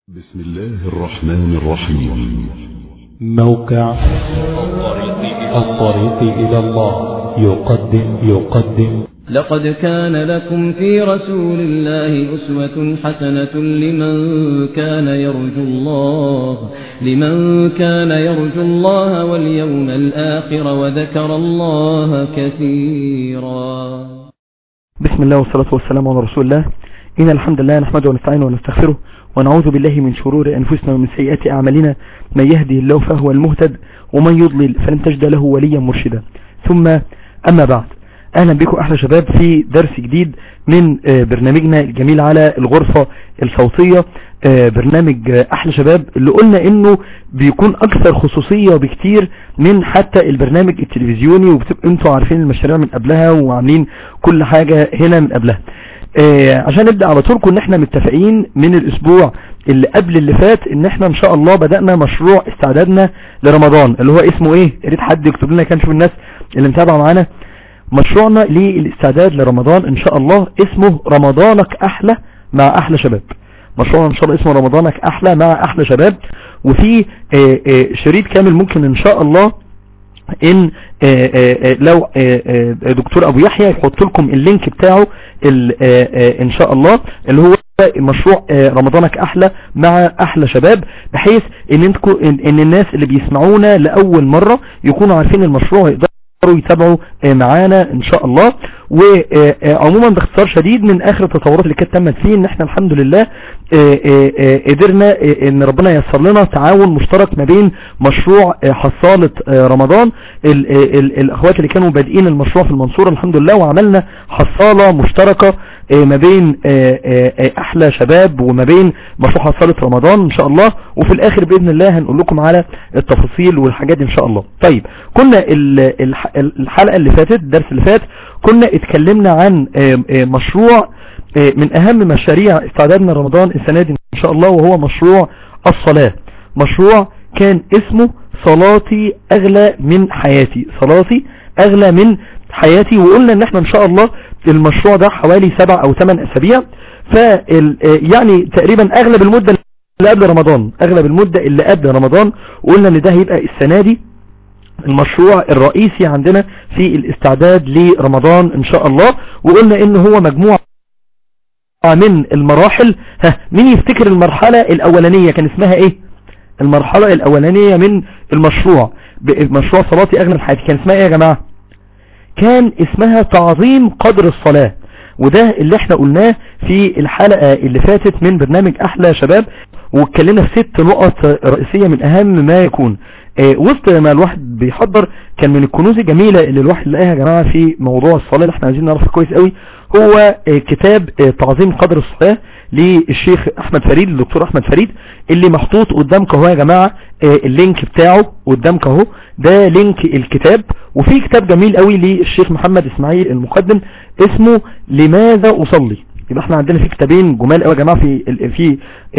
بسم الله الرحمن الرحيم موقع الطريق إلى الله يقدم يقدم لقد كان لكم في رسول الله أسوة حسنة لمن كان يرجو الله لمن كان يرجو الله واليوم الآخر وذكر الله كثيرا بسم الله والصلاة والسلام على رسول الله إن الحمد لله نحمده ونستعينه ونستغفره ونعوذ بالله من شرور أنفسنا ومن سيئات أعمالنا من يهدي الله فهو المهتد ومن يضلل فلن تجد له وليا مرشدا ثم أما بعد أهلا بكم أحلى شباب في درس جديد من برنامجنا الجميل على الغرفة الصوتية برنامج أحلى شباب اللي قلنا إنه بيكون أكثر خصوصية بكتير من حتى البرنامج التلفزيوني وبتبقى انتوا عارفين المشاريع من قبلها وعاملين كل حاجة هنا من قبلها عشان نبدأ على طول كنا احنا متفقين من الاسبوع اللي قبل اللي فات ان احنا ان شاء الله بدأنا مشروع استعدادنا لرمضان اللي هو اسمه ايه يا ريت حد يكتب لنا كان شوف الناس اللي متابعه معانا مشروعنا للاستعداد لرمضان ان شاء الله اسمه رمضانك احلى مع احلى شباب مشروعنا ان شاء الله اسمه رمضانك احلى مع احلى شباب وفي شريط كامل ممكن ان شاء الله ان لو دكتور ابو يحيى يحط لكم اللينك بتاعه ان شاء الله اللي هو مشروع رمضانك احلى مع احلى شباب بحيث ان انتكم ان الناس اللي بيسمعونا لاول مرة يكونوا عارفين المشروع يقدروا يتابعوا معانا ان شاء الله وعموما باختصار شديد من اخر التطورات اللي كانت تمت فيه ان احنا الحمد لله قدرنا ان ربنا ييسر لنا تعاون مشترك ما بين مشروع حصالة رمضان الاخوات اللي كانوا بادئين المشروع في المنصورة الحمد لله وعملنا حصالة مشتركة ما بين احلى شباب وما بين مشروع حصالة رمضان ان شاء الله وفي الاخر باذن الله هنقول لكم على التفاصيل والحاجات دي ان شاء الله طيب كنا الحلقة اللي فاتت الدرس اللي فات كنا اتكلمنا عن مشروع من اهم مشاريع استعدادنا رمضان السنة دي ان شاء الله وهو مشروع الصلاة مشروع كان اسمه صلاتي اغلى من حياتي صلاتي اغلى من حياتي وقلنا ان احنا ان شاء الله المشروع ده حوالي سبع او ثمان اسابيع ف يعني تقريبا اغلب المدة اللي قبل رمضان اغلب المدة اللي قبل رمضان وقلنا ان ده هيبقى السنة دي المشروع الرئيسي عندنا في الاستعداد لرمضان ان شاء الله وقلنا ان هو مجموعة من المراحل ها مين يفتكر المرحلة الاولانية كان اسمها ايه المرحلة الاولانية من المشروع مشروع صلاتي اغلى من حياتي كان اسمها ايه يا جماعة كان اسمها تعظيم قدر الصلاة وده اللي احنا قلناه في الحلقة اللي فاتت من برنامج احلى شباب واتكلمنا في ست نقط رئيسية من اهم ما يكون اه وسط ما الواحد بيحضر كان من الكنوز الجميلة اللي الواحد لقاها يا جماعة في موضوع الصلاة اللي احنا عايزين نعرفه كويس قوي هو اه كتاب اه تعظيم قدر الصلاة للشيخ احمد فريد الدكتور احمد فريد اللي محطوط قدامك اهو يا جماعة اللينك بتاعه قدامك اهو ده لينك الكتاب وفي كتاب جميل قوي للشيخ محمد اسماعيل المقدم اسمه لماذا اصلي يبقى احنا عندنا في كتابين جمال قوي يا جماعه في في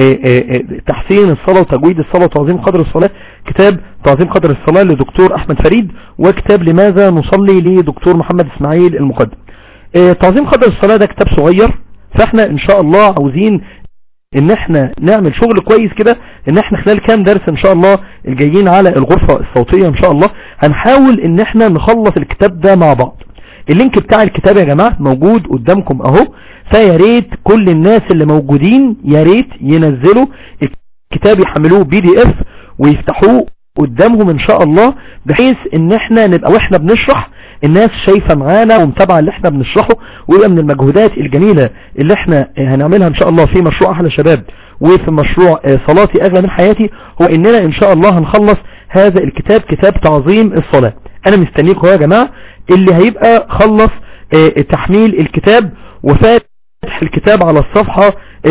تحسين الصلاه وتجويد الصلاه وتعظيم قدر الصلاه كتاب تعظيم قدر الصلاه لدكتور احمد فريد وكتاب لماذا نصلي لدكتور محمد اسماعيل المقدم تعظيم قدر الصلاه ده كتاب صغير فاحنا ان شاء الله عاوزين ان احنا نعمل شغل كويس كده ان احنا خلال كام درس ان شاء الله الجايين على الغرفة الصوتية ان شاء الله هنحاول ان احنا نخلص الكتاب ده مع بعض اللينك بتاع الكتاب يا جماعة موجود قدامكم اهو فيا ريت كل الناس اللي موجودين يا ريت ينزلوا الكتاب يحملوه بي دي اف ويفتحوه قدامهم ان شاء الله بحيث ان احنا نبقى واحنا بنشرح الناس شايفة معانا ومتابعة اللي احنا بنشرحه ويبقى من المجهودات الجميلة اللي احنا هنعملها ان شاء الله في مشروع احلى شباب وفي مشروع صلاتي اغلى من حياتي هو اننا ان شاء الله هنخلص هذا الكتاب كتاب تعظيم الصلاة انا مستنيكم يا جماعة اللي هيبقى خلص تحميل الكتاب وفاتح الكتاب على الصفحة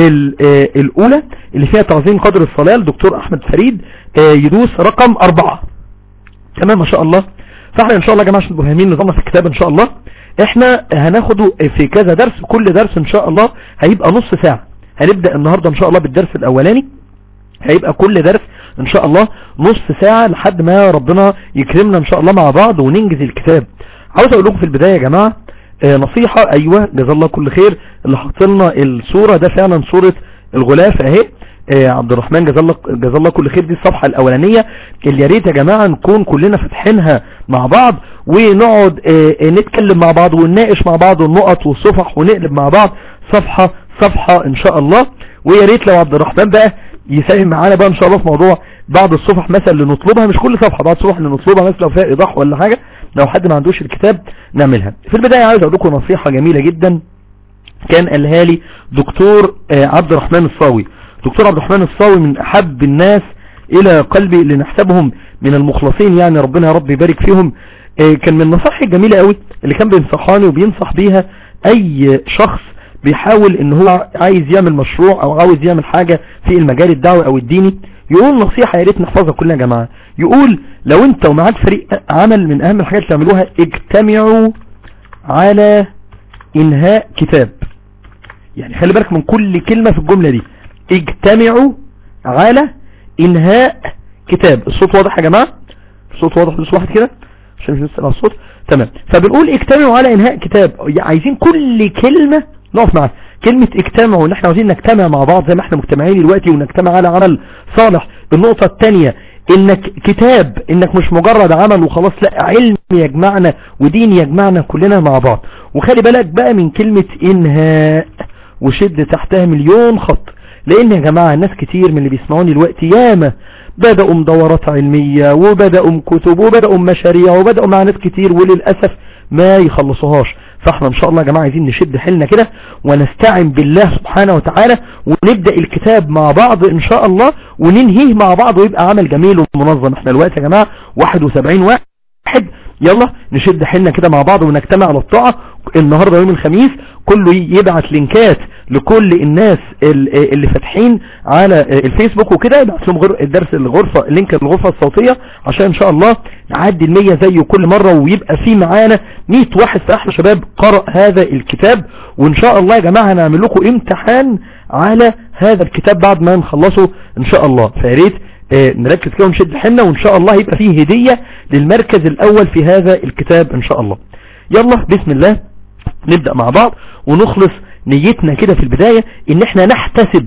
الاولى اللي فيها تعظيم قدر الصلاة الدكتور احمد فريد يدوس رقم اربعة تمام ما شاء الله فاحنا ان شاء الله يا جماعه عشان فاهمين نظامنا في الكتاب ان شاء الله احنا هناخده في كذا درس كل درس ان شاء الله هيبقى نص ساعة هنبدأ النهاردة ان شاء الله بالدرس الاولاني هيبقى كل درس ان شاء الله نص ساعة لحد ما ربنا يكرمنا ان شاء الله مع بعض وننجز الكتاب عاوز اقول لكم في البداية يا جماعة اه نصيحة ايوه جزا الله كل خير اللي حط لنا الصورة ده فعلا صورة الغلاف اهي آه عبد الرحمن جزا الله جزا الله كل خير دي الصفحة الاولانية اللي يا ريت يا جماعة نكون كلنا فاتحينها مع بعض ونقعد آه آه نتكلم مع بعض ونناقش مع بعض النقط والصفح ونقلب مع بعض صفحة صفحة ان شاء الله ويا ريت لو عبد الرحمن بقى يساهم معانا بقى ان شاء الله في موضوع بعض الصفح مثلا اللي نطلبها مش كل صفحة بعض الصفح اللي نطلبها مثلا لو فيها ايضاح ولا حاجة لو حد ما عندوش الكتاب نعملها في البداية عايز اقول لكم نصيحة جميلة جدا كان قالها لي دكتور آه عبد الرحمن الصاوي دكتور عبد الرحمن الصاوي من احب الناس الى قلبي اللي نحسبهم من المخلصين يعني ربنا يا رب يبارك فيهم آه كان من النصائح الجميلة قوي اللي كان بينصحاني وبينصح بيها اي شخص بيحاول ان هو عايز يعمل مشروع او عاوز يعمل حاجة في المجال الدعوي او الديني يقول نصيحة يا ريت نحفظها كلنا يا جماعة يقول لو انت ومعاك فريق عمل من اهم الحاجات اللي تعملوها اجتمعوا على انهاء كتاب يعني خلي بالك من كل كلمة في الجملة دي اجتمعوا على انهاء كتاب الصوت واضح يا جماعة الصوت واضح بس واحد كده عشان مش نسأل على الصوت تمام فبنقول اجتمعوا على انهاء كتاب عايزين كل كلمة نقف معاها كلمة اجتمعوا ان احنا عاوزين نجتمع مع بعض زي ما احنا مجتمعين دلوقتي ونجتمع على عمل صالح النقطة الثانية انك كتاب انك مش مجرد عمل وخلاص لا علم يجمعنا ودين يجمعنا كلنا مع بعض وخلي بالك بقى من كلمة انهاء وشد تحتها مليون خط لان يا جماعة ناس كتير من اللي بيسمعوني دلوقتي ياما بدأوا مدورات علمية وبدأوا كتب وبدأوا مشاريع وبدأوا مع ناس كتير وللأسف ما يخلصوهاش فاحنا ان شاء الله يا جماعة عايزين نشد حيلنا كده ونستعن بالله سبحانه وتعالى ونبدأ الكتاب مع بعض ان شاء الله وننهيه مع بعض ويبقى عمل جميل ومنظم احنا الوقت يا جماعة 71 واحد يلا نشد حيلنا كده مع بعض ونجتمع على الطاعة النهاردة يوم الخميس كله يبعت لينكات لكل الناس اللي فاتحين على الفيسبوك وكده يبعت لهم الدرس الغرفة اللينك الغرفة الصوتية عشان ان شاء الله نعدي المية زي كل مرة ويبقى في معانا 100 واحد في احلى شباب قرأ هذا الكتاب وان شاء الله يا جماعة هنعمل لكم امتحان على هذا الكتاب بعد ما نخلصه ان شاء الله فياريت اه نركز كده ونشد حنا وان شاء الله يبقى فيه هدية للمركز الاول في هذا الكتاب ان شاء الله يلا بسم الله نبدأ مع بعض ونخلص نيتنا كده في البداية ان احنا نحتسب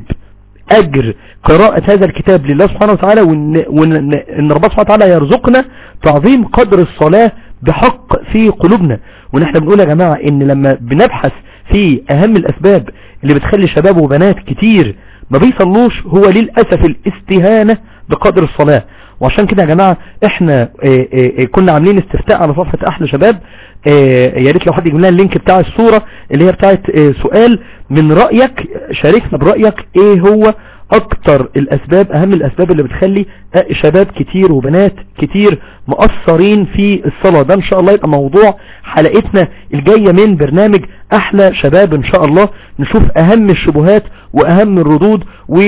اجر قراءة هذا الكتاب لله سبحانه وتعالى وان, وإن ربنا سبحانه وتعالى يرزقنا تعظيم قدر الصلاة بحق في قلوبنا وان احنا بنقول يا جماعة ان لما بنبحث في اهم الاسباب اللي بتخلي شباب وبنات كتير ما بيصلوش هو للأسف الاستهانة بقدر الصلاة وعشان كده يا جماعة احنا اه اه كنا عاملين استفتاء على صفحة احلى شباب اه يا ريت لو حد يجيب لنا اللينك بتاع الصورة اللي هي بتاعت سؤال من رأيك شاركنا برأيك ايه هو اكتر الاسباب اهم الاسباب اللي بتخلي شباب كتير وبنات كتير مقصرين في الصلاة ده ان شاء الله يبقى موضوع حلقتنا الجاية من برنامج احلى شباب ان شاء الله نشوف اهم الشبهات واهم الردود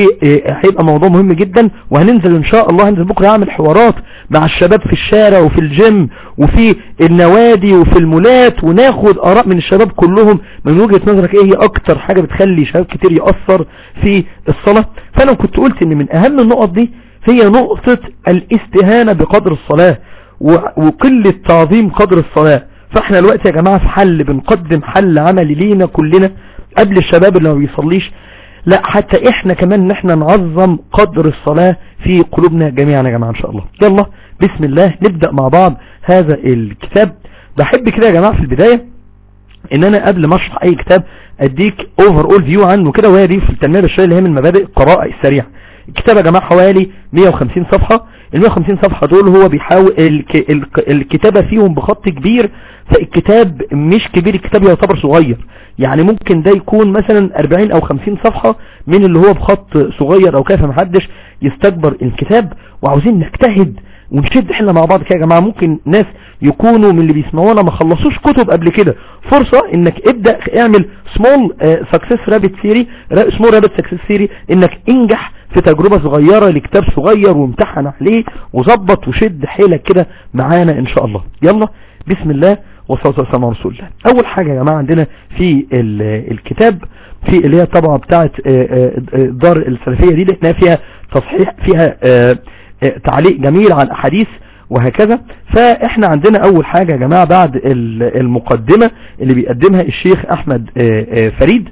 وهيبقى موضوع مهم جدا وهننزل ان شاء الله هنزل بكرة اعمل حوارات مع الشباب في الشارع وفي الجيم وفي النوادي وفي المولات وناخد اراء من الشباب كلهم من وجهة نظرك ايه هي اكتر حاجة بتخلي شباب كتير يأثر في الصلاة فانا كنت قلت ان من اهم النقط دي هي نقطة الاستهانة بقدر الصلاة وقلة تعظيم قدر الصلاة فاحنا الوقت يا جماعة في حل بنقدم حل عملي لينا كلنا قبل الشباب اللي ما بيصليش لا حتى احنا كمان ان احنا نعظم قدر الصلاة في قلوبنا جميعا يا جماعة ان شاء الله يلا بسم الله نبدأ مع بعض هذا الكتاب بحب كده يا جماعة في البداية ان انا قبل ما اشرح اي كتاب اديك اوفر اول فيو عنه كده وهي دي في التنمية البشرية اللي هي من مبادئ القراءة السريعة الكتاب يا جماعة حوالي 150 صفحة ال 150 صفحة دول هو بيحاول الك... الك... الكتابة فيهم بخط كبير فالكتاب مش كبير الكتاب يعتبر صغير يعني ممكن ده يكون مثلا 40 او 50 صفحة من اللي هو بخط صغير او كيف محدش يستكبر الكتاب وعاوزين نجتهد ونشد حنا مع بعض كده يا جماعة ممكن ناس يكونوا من اللي بيسمعونا ما خلصوش كتب قبل كده فرصة انك ابدأ اعمل سمول سكسس رابت سيري سمول رابت سكسس سيري انك انجح في تجربة صغيرة لكتاب صغير وامتحن عليه وظبط وشد حيلك كده معانا ان شاء الله يلا بسم الله والصلاة والسلام على رسول الله اول حاجة يا جماعة عندنا في الكتاب في اللي هي الطبعة بتاعت الدار السلفية دي اللي احنا فيها تصحيح فيها تعليق جميل على الاحاديث وهكذا فاحنا عندنا اول حاجة يا جماعة بعد المقدمة اللي بيقدمها الشيخ احمد فريد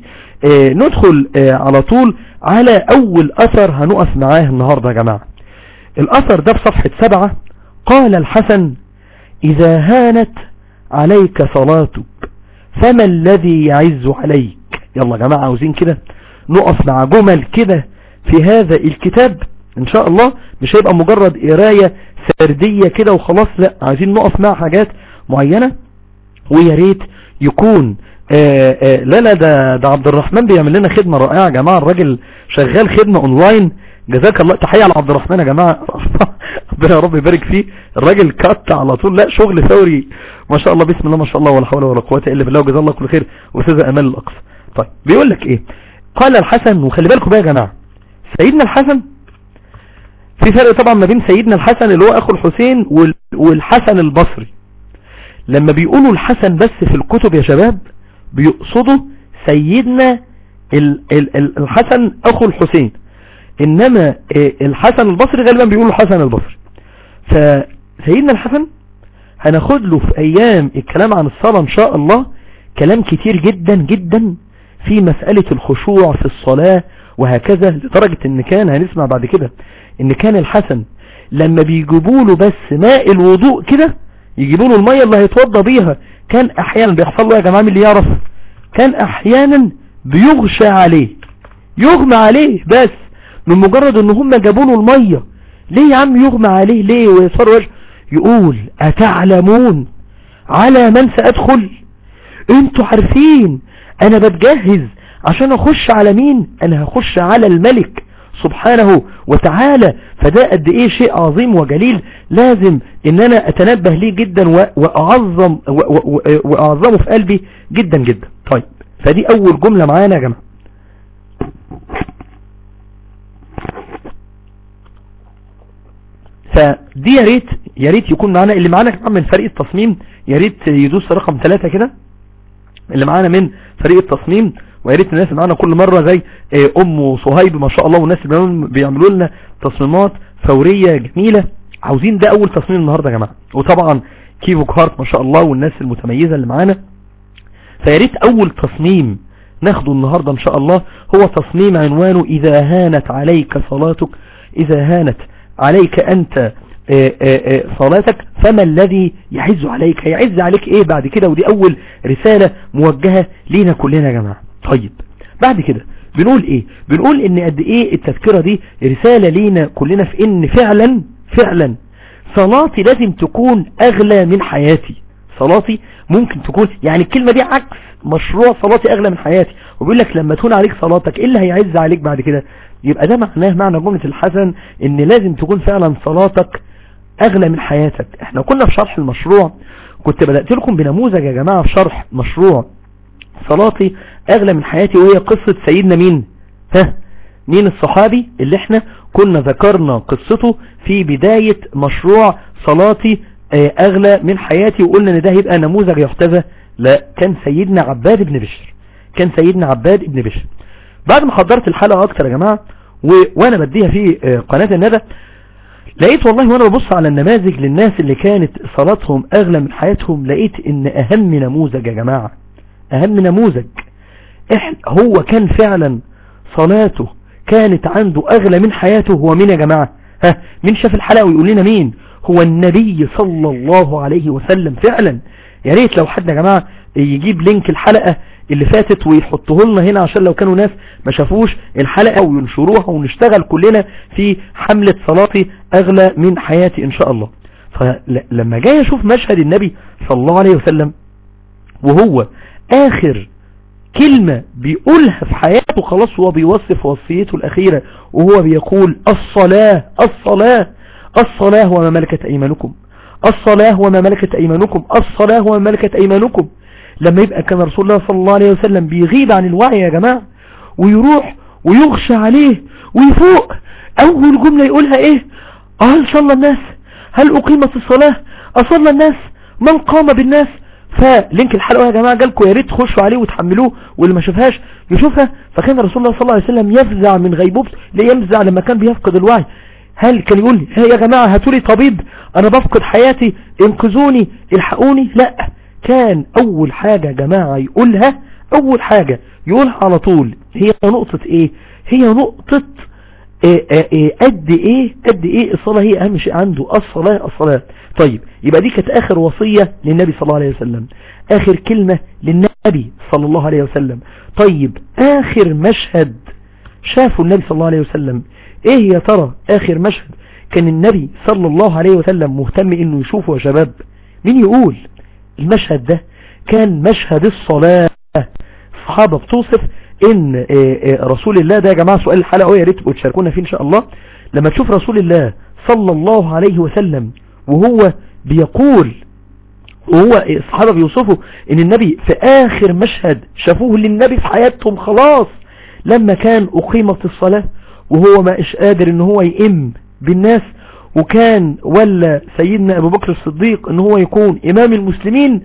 آه ندخل آه على طول على اول اثر هنقف معاه النهاردة يا جماعة الاثر ده في صفحة سبعة قال الحسن اذا هانت عليك صلاتك فما الذي يعز عليك يلا يا جماعة عاوزين كده نقف مع جمل كده في هذا الكتاب ان شاء الله مش هيبقى مجرد قراية سردية كده وخلاص لا عايزين نقف مع حاجات معينة ويا ريت يكون آآ آآ لا لا ده ده عبد الرحمن بيعمل لنا خدمة رائعة يا جماعة الراجل شغال خدمة اونلاين جزاك الله تحية على عبد الرحمن يا جماعة ربنا يا رب يبارك فيه الراجل كات على طول لا شغل ثوري ما شاء الله بسم الله ما شاء الله ولا حول ولا قوة الا بالله وجزاه الله كل خير واستاذ امال الاقصى طيب بيقول لك ايه قال الحسن وخلي بالكم بقى يا جماعة سيدنا الحسن في فرق طبعا ما بين سيدنا الحسن اللي هو اخو الحسين والحسن البصري لما بيقولوا الحسن بس في الكتب يا شباب بيقصدوا سيدنا الحسن اخو الحسين انما الحسن البصري غالبا بيقولوا الحسن البصري فسيدنا الحسن هناخد له في ايام الكلام عن الصلاة ان شاء الله كلام كتير جدا جدا في مسألة الخشوع في الصلاة وهكذا لدرجة ان كان هنسمع بعد كده ان كان الحسن لما بيجيبوا له بس ماء الوضوء كده يجيبوا له المية اللي هيتوضى بيها كان احيانا بيحصل له يا جماعة اللي يعرف كان احيانا بيغشى عليه يغمى عليه بس من مجرد ان هم جابوا له المية ليه يا عم يغمى عليه ليه ويصر وجه يقول اتعلمون على من سأدخل انتوا عارفين انا بتجهز عشان اخش على مين انا هخش على الملك سبحانه وتعالى فده قد ايه شيء عظيم وجليل لازم ان انا اتنبه ليه جدا واعظم واعظمه في قلبي جدا جدا طيب فدي اول جملة معانا يا جماعة فدي يا ريت يا ريت يكون معانا اللي معانا كمان من فريق التصميم يا ريت يدوس رقم ثلاثة كده اللي معانا من فريق التصميم ويا ريت الناس معانا كل مرة زي ام صهيب ما شاء الله والناس اللي بيعملوا لنا تصميمات فورية جميلة عاوزين ده اول تصميم النهاردة يا جماعة وطبعا كيفو كهارت ما شاء الله والناس المتميزة اللي معانا فيا ريت اول تصميم ناخده النهاردة ان شاء الله هو تصميم عنوانه اذا هانت عليك صلاتك اذا هانت عليك انت صلاتك فما الذي يعز عليك يعز عليك ايه بعد كده ودي اول رسالة موجهة لينا كلنا يا جماعة طيب بعد كده بنقول ايه بنقول ان قد ايه التذكرة دي رسالة لينا كلنا في ان فعلا فعلا صلاتي لازم تكون اغلى من حياتي صلاتي ممكن تكون يعني الكلمة دي عكس مشروع صلاتي اغلى من حياتي وبيقول لك لما تكون عليك صلاتك ايه اللي هيعز عليك بعد كده يبقى ده معناه معنى جملة الحسن ان لازم تكون فعلا صلاتك اغلى من حياتك احنا كنا في شرح المشروع كنت بدأت لكم بنموذج يا جماعة في شرح مشروع صلاتي اغلى من حياتي وهي قصة سيدنا مين ها مين الصحابي اللي احنا كنا ذكرنا قصته في بداية مشروع صلاتي اغلى من حياتي وقلنا ان ده هيبقى نموذج يحتذى لا كان سيدنا عباد بن بشر كان سيدنا عباد بن بشر بعد ما حضرت الحلقة اكتر يا جماعة و... وانا بديها في قناة الندى لقيت والله وانا ببص على النماذج للناس اللي كانت صلاتهم اغلى من حياتهم لقيت ان اهم نموذج يا جماعة اهم نموذج احنا هو كان فعلا صلاته كانت عنده اغلى من حياته هو مين يا جماعة ها مين شاف الحلقة ويقول لنا مين هو النبي صلى الله عليه وسلم فعلا يا ريت لو حد يا جماعة يجيب لينك الحلقة اللي فاتت ويحطه لنا هنا عشان لو كانوا ناس ما شافوش الحلقة وينشروها ونشتغل كلنا في حملة صلاتي اغلى من حياتي ان شاء الله فلما جاي اشوف مشهد النبي صلى الله عليه وسلم وهو اخر كلمة بيقولها في حياته خلاص هو بيوصف وصيته الاخيرة وهو بيقول الصلاة الصلاة الصلاة وما ملكت ايمانكم الصلاة وما ملكت ايمانكم الصلاة وما ملكت ايمانكم لما يبقى كان رسول الله صلى الله عليه وسلم بيغيب عن الوعي يا جماعة ويروح ويغشى عليه ويفوق اول جملة يقولها ايه هل صلى الناس هل اقيمت الصلاة اصلى الناس من قام بالناس فلينك الحلقة يا جماعة جالكم يا ريت تخشوا عليه وتحملوه واللي ما شافهاش يشوفها فكان رسول الله صلى الله عليه وسلم يفزع من غيبوبته ليه يفزع لما كان بيفقد الوعي هل كان يقول يا جماعة هاتولي طبيب انا بفقد حياتي انقذوني الحقوني لا كان اول حاجة يا جماعة يقولها اول حاجة يقولها على طول هي نقطة ايه هي نقطة إيه إيه إيه قد ايه قد ايه الصلاة هي اهم شيء عنده الصلاة الصلاة طيب يبقى دي كانت اخر وصية للنبي صلى الله عليه وسلم اخر كلمة للنبي صلى الله عليه وسلم طيب اخر مشهد شافوا النبي صلى الله عليه وسلم ايه يا ترى اخر مشهد كان النبي صلى الله عليه وسلم مهتم انه يشوفه يا شباب مين يقول المشهد ده كان مشهد الصلاة الصحابة بتوصف ان رسول الله ده يا جماعة سؤال الحلقة يا ريت تبقوا تشاركونا فيه ان شاء الله لما تشوف رسول الله صلى الله عليه وسلم وهو بيقول وهو الصحابة بيوصفوا ان النبي في اخر مشهد شافوه للنبي في حياتهم خلاص لما كان اقيمت الصلاة وهو ما إش قادر ان هو يئم بالناس وكان ولا سيدنا ابو بكر الصديق ان هو يكون امام المسلمين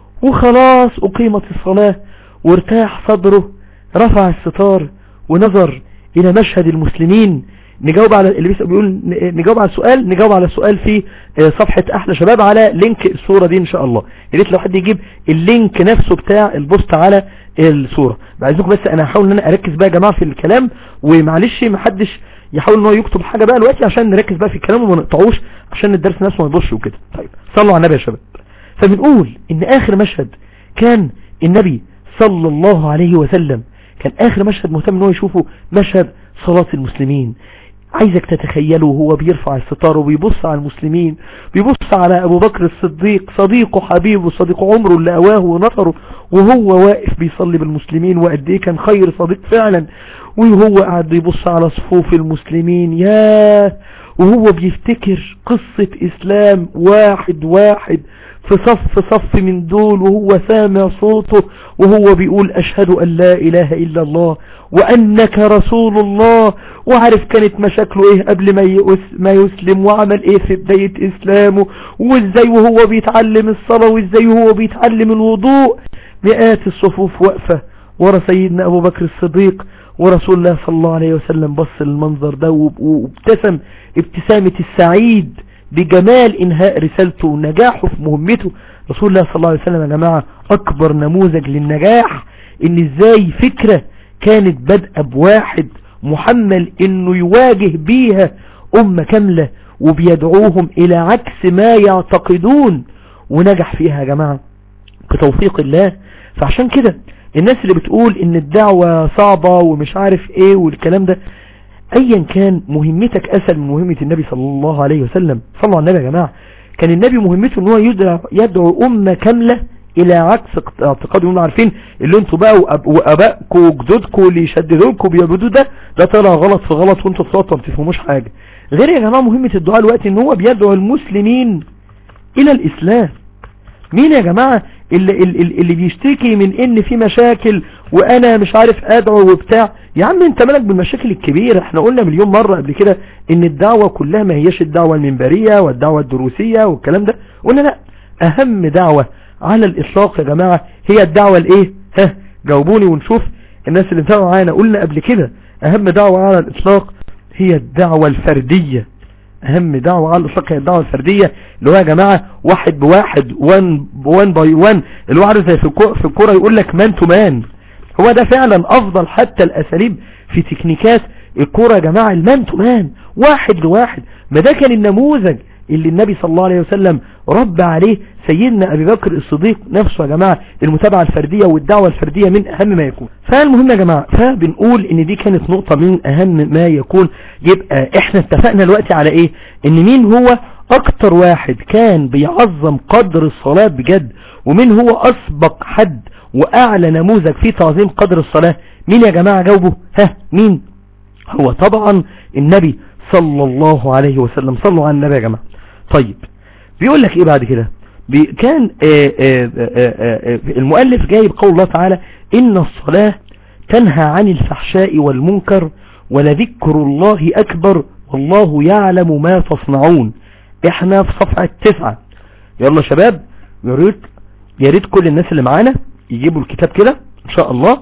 وخلاص اقيمت الصلاة وارتاح صدره رفع الستار ونظر الى مشهد المسلمين نجاوب على اللي بيقول نجاوب على السؤال نجاوب على السؤال في صفحة احلى شباب على لينك الصورة دي ان شاء الله يا ريت لو حد يجيب اللينك نفسه بتاع البوست على الصورة بعزكم بس انا هحاول ان انا اركز بقى يا جماعة في الكلام ومعلش محدش يحاول ان هو يكتب حاجة بقى دلوقتي عشان نركز بقى في الكلام وما نقطعوش عشان الدرس نفسه ما يبصش وكده طيب صلوا على النبي يا شباب فبنقول ان اخر مشهد كان النبي صلى الله عليه وسلم كان اخر مشهد مهتم ان هو يشوفه مشهد صلاة المسلمين عايزك تتخيله وهو بيرفع الستار وبيبص على المسلمين بيبص على ابو بكر الصديق صديقه حبيبه صديق عمره اللي اواه ونصره وهو واقف بيصلي بالمسلمين وقد ايه كان خير صديق فعلا وهو قاعد بيبص على صفوف المسلمين ياه وهو بيفتكر قصة اسلام واحد واحد في صف صف من دول وهو سامع صوته وهو بيقول أشهد أن لا إله إلا الله وأنك رسول الله وعارف كانت مشاكله إيه قبل ما ما يسلم وعمل إيه في بداية إسلامه وإزاي وهو بيتعلم الصلاة وإزاي وهو بيتعلم الوضوء مئات الصفوف واقفة ورا سيدنا أبو بكر الصديق ورسول الله صلى الله عليه وسلم بص المنظر ده وابتسم ابتسامة السعيد بجمال انهاء رسالته ونجاحه في مهمته رسول الله صلى الله عليه وسلم يا جماعة اكبر نموذج للنجاح ان ازاي فكرة كانت بدأ بواحد محمل انه يواجه بيها امة كاملة وبيدعوهم الى عكس ما يعتقدون ونجح فيها يا جماعة بتوفيق الله فعشان كده الناس اللي بتقول ان الدعوة صعبة ومش عارف ايه والكلام ده ايا كان مهمتك اسهل من مهمة النبي صلى الله عليه وسلم صلوا على النبي يا جماعة كان النبي مهمته ان هو يدعو, يدعو امة كاملة الى عكس اعتقادهم عارفين اللي انتوا بقى وابائكم وجدودكم اللي يشددوا لكم بيعبدوا ده ده طلع غلط في غلط وانتوا بصوتوا ما بتفهموش حاجة غير يا جماعة مهمة الدعاء الوقت ان هو بيدعو المسلمين الى الاسلام مين يا جماعة اللي, اللي, اللي بيشتكي من ان في مشاكل وانا مش عارف ادعو وبتاع يا عم انت مالك بالمشاكل الكبيرة احنا قلنا مليون مرة قبل كده ان الدعوة كلها ما هيش الدعوة المنبرية والدعوة الدروسية والكلام ده قلنا لا اهم دعوة على الاطلاق يا جماعة هي الدعوة الايه ها جاوبوني ونشوف الناس اللي انتبعوا معانا قلنا قبل كده اهم دعوة على الاطلاق هي الدعوة الفردية اهم دعوة على الاطلاق هي الدعوة الفردية اللي هو يا جماعة واحد بواحد وان وان باي وان اللي هو عارف زي في الكورة يقول لك مان تو مان هو ده فعلا افضل حتى الاساليب في تكنيكات الكورة يا جماعة المان تو مان واحد لواحد ما ده كان النموذج اللي النبي صلى الله عليه وسلم رب عليه سيدنا ابي بكر الصديق نفسه يا جماعة المتابعة الفردية والدعوة الفردية من اهم ما يكون فالمهم يا جماعة فبنقول ان دي كانت نقطة من اهم ما يكون يبقى احنا اتفقنا الوقت على ايه ان مين هو اكتر واحد كان بيعظم قدر الصلاة بجد ومين هو اسبق حد واعلى نموذج في تعظيم قدر الصلاة مين يا جماعة جاوبوا ها مين هو طبعا النبي صلى الله عليه وسلم صلوا على النبي يا جماعة طيب بيقول لك ايه بعد كده كان آآ آآ آآ المؤلف جايب قول الله تعالى ان الصلاة تنهى عن الفحشاء والمنكر ولذكر الله اكبر والله يعلم ما تصنعون احنا في صفحة تسعة يلا شباب يا ريت يا ريت كل الناس اللي معانا يجيبوا الكتاب كده ان شاء الله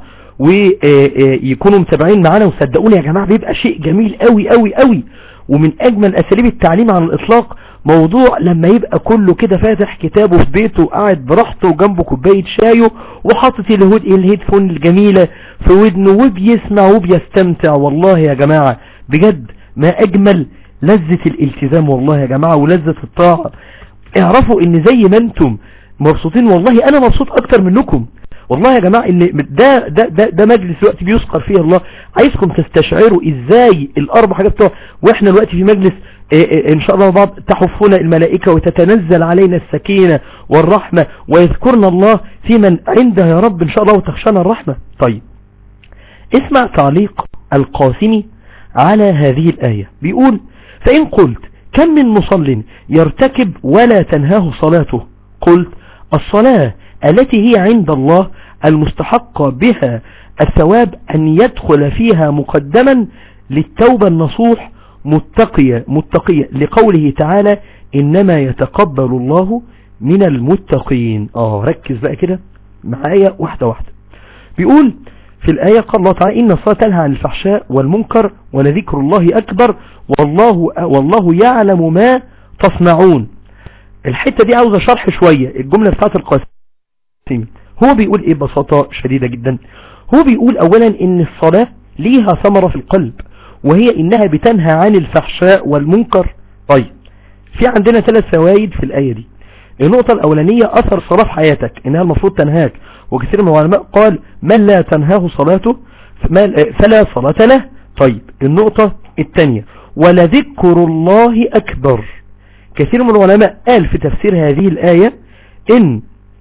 ويكونوا متابعين معانا وصدقوني يا جماعة بيبقى شيء جميل قوي قوي قوي ومن اجمل اساليب التعليم على الاطلاق موضوع لما يبقى كله كده فاتح كتابه في بيته وقاعد براحته وجنبه كوباية شايه وحاطط الهود الهيدفون الجميلة في ودنه وبيسمع وبيستمتع والله يا جماعة بجد ما اجمل لذة الالتزام والله يا جماعة ولذة الطاعة اعرفوا ان زي ما انتم مبسوطين والله انا مبسوط اكتر منكم والله يا جماعة ان ده, ده, ده, ده مجلس وقت بيذكر فيه الله عايزكم تستشعروا ازاي الاربع حاجات بتوع واحنا الوقت في مجلس إيه إيه ان شاء الله بعض تحفنا الملائكة وتتنزل علينا السكينة والرحمة ويذكرنا الله في من عنده يا رب ان شاء الله وتخشانا الرحمة طيب اسمع تعليق القاسمي على هذه الآية بيقول فإن قلت كم من مصل يرتكب ولا تنهاه صلاته قلت الصلاة التي هي عند الله المستحق بها الثواب أن يدخل فيها مقدما للتوبة النصوح متقية متقية لقوله تعالى إنما يتقبل الله من المتقين آه ركز بقى كده معايا واحدة واحدة بيقول في الآية قال الله تعالى إن الصلاة تنهى عن الفحشاء والمنكر ولذكر الله أكبر والله, والله يعلم ما تصنعون الحتة دي عاوزة شرح شوية الجملة بتاعت القاسم هو بيقول ايه ببساطة شديدة جدا هو بيقول اولا ان الصلاة ليها ثمرة في القلب وهي انها بتنهى عن الفحشاء والمنكر طيب في عندنا ثلاث فوائد في الآية دي النقطة الأولانية أثر الصلاة في حياتك إنها المفروض تنهاك وكثير من العلماء قال من لا تنهاه صلاته فلا صلاة له طيب النقطة الثانية ولذكر الله أكبر كثير من العلماء قال في تفسير هذه الآية إن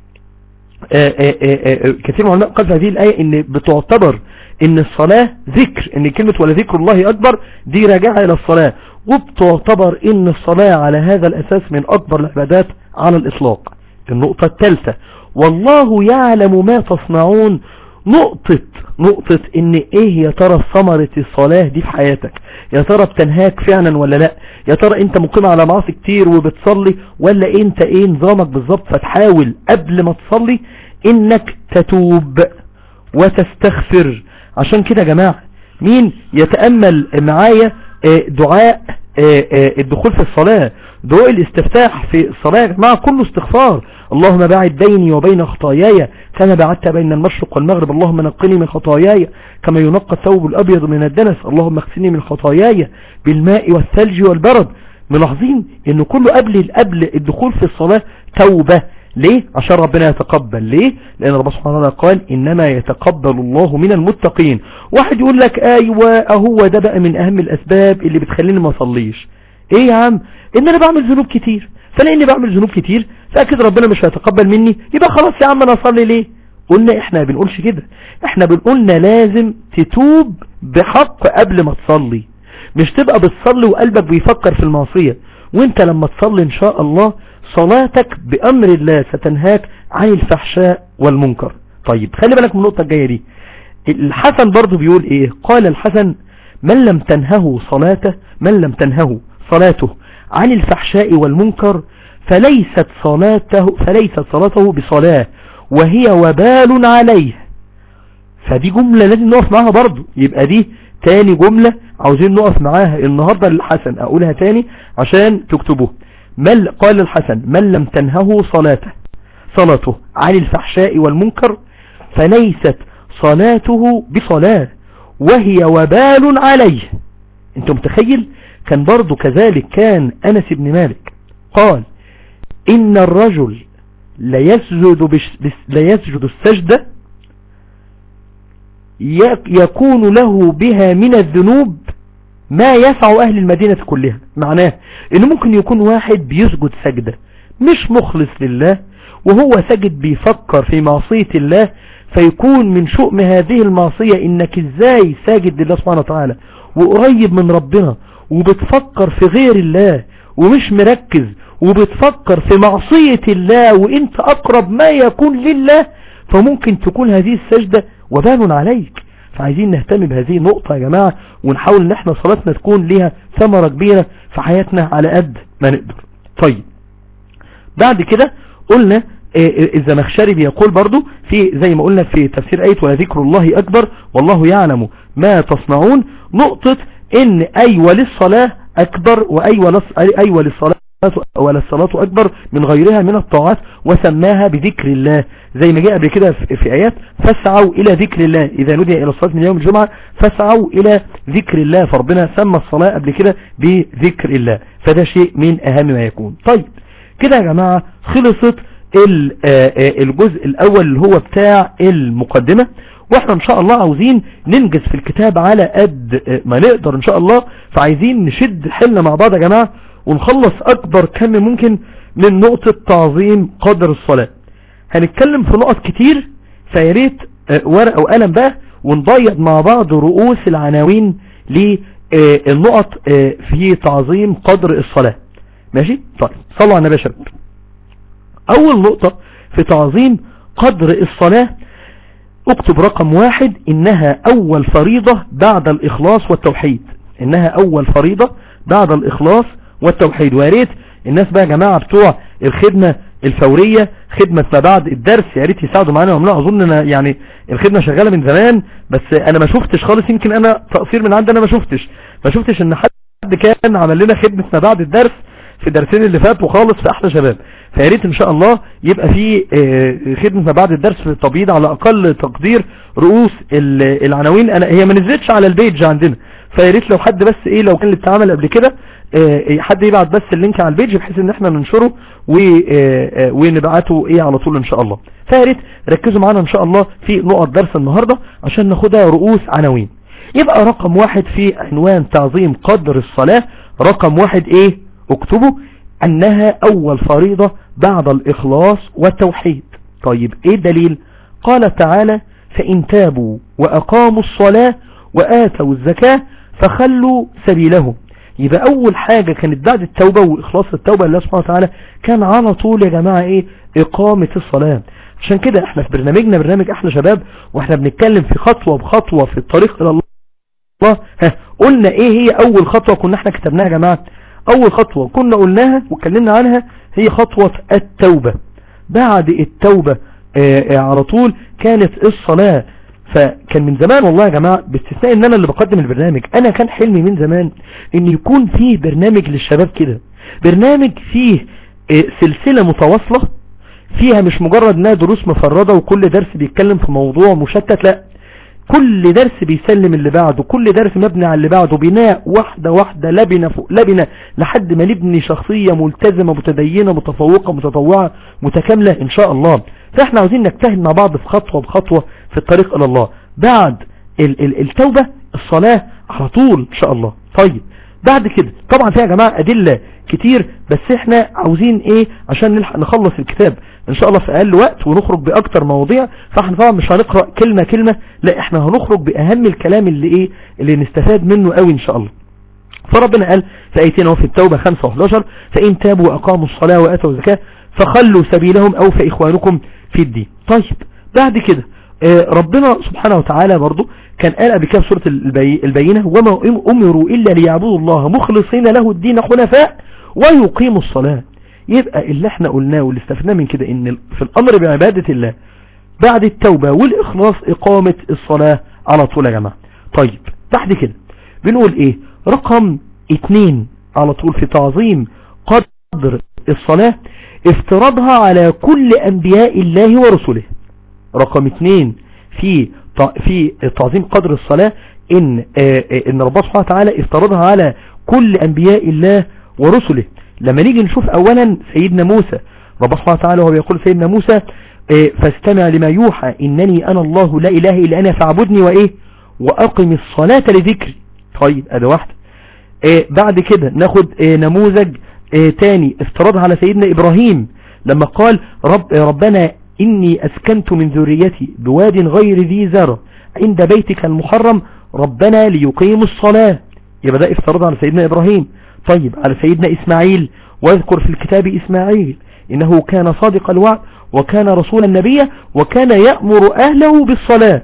آآ آآ كثير من العلماء قال في هذه الآية إن بتعتبر إن الصلاة ذكر إن كلمة ولذكر الله أكبر دي راجعة إلى الصلاة وبتعتبر إن الصلاة على هذا الأساس من أكبر العبادات على الإطلاق النقطة الثالثة والله يعلم ما تصنعون نقطة نقطة ان ايه يا ترى ثمرة الصلاة دي في حياتك يا ترى بتنهاك فعلا ولا لا يا ترى انت مقيم على معاصي كتير وبتصلي ولا انت ايه نظامك بالظبط فتحاول قبل ما تصلي انك تتوب وتستغفر عشان كده يا جماعة مين يتأمل معايا دعاء الدخول في الصلاة دعاء الاستفتاح في الصلاة يا جماعة كله استغفار اللهم باعد بيني وبين خطاياي كما بعدت بين المشرق والمغرب اللهم نقني من خطاياي كما ينقى الثوب الأبيض من الدنس اللهم اغسلني من خطاياي بالماء والثلج والبرد ملاحظين ان كله قبل قبل الدخول في الصلاة توبة ليه عشان ربنا يتقبل ليه لان ربنا سبحانه وتعالى قال انما يتقبل الله من المتقين واحد يقول لك ايوه اهو ده بقى من اهم الاسباب اللي بتخليني ما اصليش ايه يا عم ان انا بعمل ذنوب كتير فلاني بعمل ذنوب كتير فاكيد ربنا مش هيتقبل مني يبقى خلاص يا عم انا اصلي ليه قلنا احنا ما بنقولش كده احنا بنقولنا لازم تتوب بحق قبل ما تصلي مش تبقى بتصلي وقلبك بيفكر في المعصية وانت لما تصلي ان شاء الله صلاتك بامر الله ستنهاك عن الفحشاء والمنكر طيب خلي بالك من النقطة الجاية دي الحسن برضو بيقول ايه قال الحسن من لم تنهه صلاته من لم تنهه صلاته عن الفحشاء والمنكر فليست صلاته فليست صلاته بصلاة وهي وبال عليه فدي جملة لازم نقف معاها برضو يبقى دي تاني جملة عاوزين نقف معاها النهاردة للحسن اقولها تاني عشان تكتبوه مل قال الحسن من لم تنهه صلاته صلاته عن الفحشاء والمنكر فليست صلاته بصلاة وهي وبال عليه انت متخيل كان برضو كذلك كان أنس بن مالك قال إن الرجل ليسجد, بش ليسجد السجدة يكون له بها من الذنوب ما يسع أهل المدينة كلها معناه إنه ممكن يكون واحد بيسجد سجدة مش مخلص لله وهو سجد بيفكر في معصية الله فيكون من شؤم هذه المعصية إنك إزاي ساجد لله سبحانه وتعالى وقريب من ربنا وبتفكر في غير الله ومش مركز وبتفكر في معصية الله وانت اقرب ما يكون لله فممكن تكون هذه السجدة وبال عليك فعايزين نهتم بهذه النقطة يا جماعة ونحاول ان احنا صلاتنا تكون لها ثمرة كبيرة في حياتنا على قد ما نقدر طيب بعد كده قلنا الزمخشري بيقول برضو في زي ما قلنا في تفسير آية وذكر الله أكبر والله يعلم ما تصنعون نقطة ان ايوة للصلاة اكبر وايوة أيوة للصلاة ولا الصلاة أكبر من غيرها من الطاعات وسماها بذكر الله زي ما جاء قبل كده في في آيات فاسعوا إلى ذكر الله إذا نودي إلى الصلاة من يوم الجمعة فاسعوا إلى ذكر الله فربنا سمى الصلاة قبل كده بذكر الله فده شيء من أهم ما يكون طيب كده يا جماعة خلصت ال- آه، آه، الجزء الأول اللي هو بتاع المقدمة واحنا ان شاء الله عاوزين ننجز في الكتاب على قد آه، ما نقدر ان شاء الله فعايزين نشد حيلنا مع بعض يا جماعة ونخلص اكبر كم ممكن من نقطة تعظيم قدر الصلاة هنتكلم في نقط كتير فياريت آه، ورقة وقلم بقى ونضيق مع بعض رؤوس العناوين للنقط في تعظيم قدر الصلاة ماشي طيب صلوا على النبي يا شباب اول نقطة في تعظيم قدر الصلاة اكتب رقم واحد انها اول فريضة بعد الاخلاص والتوحيد انها اول فريضة بعد الاخلاص والتوحيد وياريت الناس بقى يا جماعة بتوع الخدمة الفورية خدمة ما بعد الدرس يا ريت يساعدوا معانا وملا اظن انا يعني الخدمة شغالة من زمان بس انا ما شفتش خالص يمكن انا تقصير من عندي انا ما شفتش ما شفتش ان حد كان عمل لنا خدمة ما بعد الدرس في درسين اللي فاتوا خالص في احلى شباب فيا ريت ان شاء الله يبقى في آه، خدمة ما بعد الدرس في التبييض على اقل تقدير رؤوس ال- العناوين انا هي ما نزلتش على البيج عندنا فيا ريت لو حد بس ايه لو كان اللي اتعمل قبل كده آه، حد يبعت بس اللينك على البيج بحيث ان احنا ننشره و- آه، آه، ونبعته ايه على طول ان شاء الله فيا ريت ركزوا معانا ان شاء الله في نقط درس النهاردة عشان ناخدها رؤوس عناوين يبقى رقم واحد في عنوان تعظيم قدر الصلاة رقم واحد ايه اكتبوا انها اول فريضة بعد الاخلاص والتوحيد طيب ايه الدليل قال تعالى فان تابوا واقاموا الصلاة واتوا الزكاة فخلوا سبيلهم يبقى اول حاجة كانت بعد التوبة واخلاص التوبة لله سبحانه وتعالى كان على طول يا جماعة ايه اقامة الصلاة عشان كده احنا في برنامجنا برنامج احلى شباب واحنا بنتكلم في خطوة بخطوة في الطريق الى الله الله ها قلنا ايه هي اول خطوة كنا احنا كتبناها يا جماعة اول خطوة كنا قلناها واتكلمنا عنها هي خطوة التوبة بعد التوبة آه، آه، على طول كانت الصلاة فكان من زمان والله يا جماعة باستثناء ان انا اللي بقدم البرنامج انا كان حلمي من زمان ان يكون فيه برنامج للشباب كده برنامج فيه آه، سلسلة متواصلة فيها مش مجرد انها دروس مفردة وكل درس بيتكلم في موضوع مشتت لا كل درس بيسلم اللي بعده كل درس مبني على اللي بعده بناء واحدة واحدة لبنة فوق لبنة لحد ما نبني شخصية ملتزمة متدينة متفوقة متطوعة متكاملة ان شاء الله فاحنا عاوزين نجتهد مع بعض في خطوة بخطوة في الطريق الى الله بعد ال ال التوبة الصلاة على طول ان شاء الله طيب بعد كده طبعا فيها يا جماعة ادلة كتير بس احنا عاوزين ايه عشان نلحق نخلص الكتاب ان شاء الله في اقل وقت ونخرج باكتر مواضيع فاحنا طبعا مش هنقرأ كلمة كلمة لا احنا هنخرج باهم الكلام اللي ايه اللي نستفاد منه قوي ان شاء الله فربنا قال في ايتين وفي التوبة 5 و11 فان تابوا واقاموا الصلاة واتوا الزكاة فخلوا سبيلهم او فاخوانكم في الدين طيب بعد كده آه، ربنا سبحانه وتعالى برضو كان قال قبل كده في سورة البي- البينة وما أمروا إلا ليعبدوا الله مخلصين له الدين حنفاء ويقيموا الصلاة يبقى اللي احنا قلناه واللي استفدناه من كده ان في الأمر بعبادة الله بعد التوبة والإخلاص إقامة الصلاة على طول يا جماعة طيب بعد كده بنقول ايه رقم اتنين على طول في تعظيم قدر الصلاة افتراضها على كل أنبياء الله ورسله رقم اتنين في ط- في تعظيم قدر الصلاة ان آه، آه، ان ربنا سبحانه وتعالى افترضها على كل انبياء الله ورسله لما نيجي نشوف اولا سيدنا موسى ربنا سبحانه وتعالى وهو بيقول سيدنا موسى آه، فاستمع لما يوحى انني انا الله لا اله الا انا فاعبدني وايه واقم الصلاة لذكري طيب ادي واحدة آه، بعد كده ناخد آه، نموذج آه، تاني افترضها على سيدنا ابراهيم لما قال رب آه، ربنا إني أسكنت من ذريتي بواد غير ذي زرع عند بيتك المحرم ربنا ليقيموا الصلاة يبقى ده افترض على سيدنا إبراهيم طيب على سيدنا إسماعيل واذكر في الكتاب إسماعيل إنه كان صادق الوعد وكان رسولا نبيا وكان يأمر أهله بالصلاة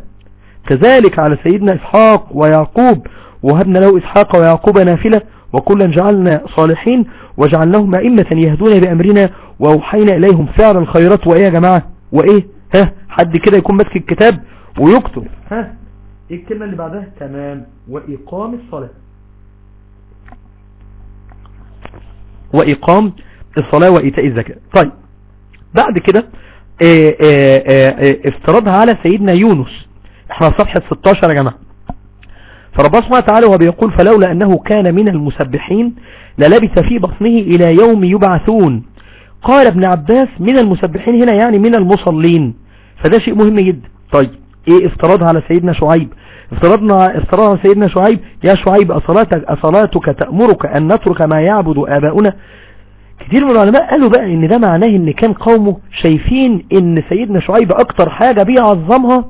كذلك على سيدنا إسحاق ويعقوب وهبنا له إسحاق ويعقوب نافلة وكلا جعلنا صالحين وجعلناهم أئمة يهدون بأمرنا وأوحينا إليهم فعل الخيرات وإيه يا جماعة وإيه ها حد كده يكون ماسك الكتاب ويكتب ها إيه الكلمة اللي بعدها تمام وإقام الصلاة وإقام الصلاة وإيتاء الزكاة طيب بعد كده اه اه اه افترضها على سيدنا يونس احنا صفحة 16 يا جماعة فربنا سبحانه وتعالى وهو بيقول فلولا أنه كان من المسبحين للبث في بطنه إلى يوم يبعثون قال ابن عباس من المسبحين هنا يعني من المصلين فده شيء مهم جدا طيب ايه افترضها على سيدنا شعيب افترضنا افترضها على سيدنا شعيب يا شعيب أصلاتك, أصلاتك تأمرك أن نترك ما يعبد آباؤنا كتير من العلماء قالوا بقى ان ده معناه ان كان قومه شايفين ان سيدنا شعيب اكتر حاجة بيعظمها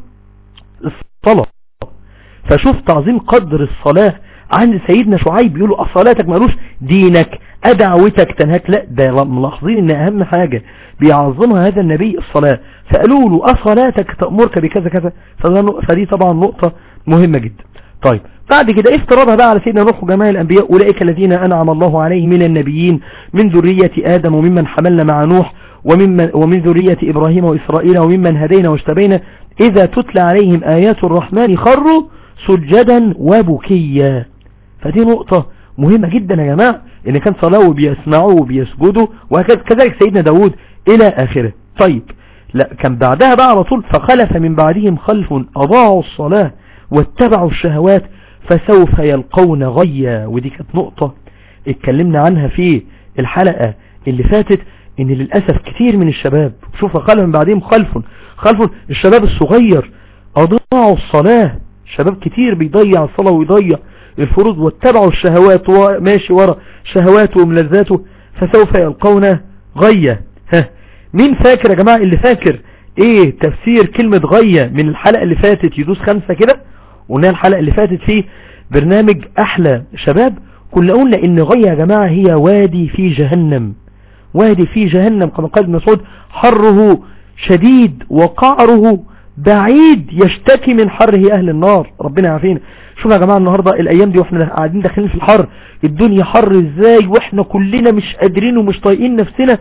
الصلاة فشوف تعظيم قدر الصلاة عند سيدنا شعيب بيقولوا صلاتك مالوش دينك أدعوتك تنهك لا ده ملاحظين ان اهم حاجة بيعظمها هذا النبي الصلاة فقالوا له أصلاتك تأمرك بكذا كذا فدي طبعا نقطة مهمة جدا طيب بعد كده افترضها بقى على سيدنا نوح وجميع الأنبياء أولئك الذين أنعم الله عليهم من النبيين من ذرية آدم وممن حملنا مع نوح ومن, ومن ذرية إبراهيم وإسرائيل وممن هدينا واجتبينا إذا تتلى عليهم آيات الرحمن خروا سجدا وبكيا فدي نقطة مهمة جدا يا جماعة إن كان صلاة وبيسمعوا وبيسجدوا وكذلك سيدنا داود إلى آخره طيب لا كان بعدها بقى على طول فخلف من بعدهم خلف أضاعوا الصلاة واتبعوا الشهوات فسوف يلقون غيا ودي كانت نقطة اتكلمنا عنها في الحلقة اللي فاتت ان للأسف كتير من الشباب شوف خلف من بعدهم خلف خلف الشباب الصغير أضاعوا الصلاة شباب كتير بيضيع الصلاة ويضيع الفروض واتبعوا الشهوات وماشي ورا شهواته وملذاته فسوف يلقون غيا ها مين فاكر يا جماعة اللي فاكر ايه تفسير كلمة غية من الحلقة اللي فاتت يدوس خمسة كده قلنا الحلقة اللي فاتت في برنامج احلى شباب كنا قلنا ان غية يا جماعة هي وادي في جهنم وادي في جهنم كما قال ابن مسعود حره شديد وقعره بعيد يشتكي من حره اهل النار ربنا يعافينا شوف يا جماعة النهاردة الايام دي واحنا قاعدين داخلين في الحر الدنيا حر ازاي واحنا كلنا مش قادرين ومش طايقين نفسنا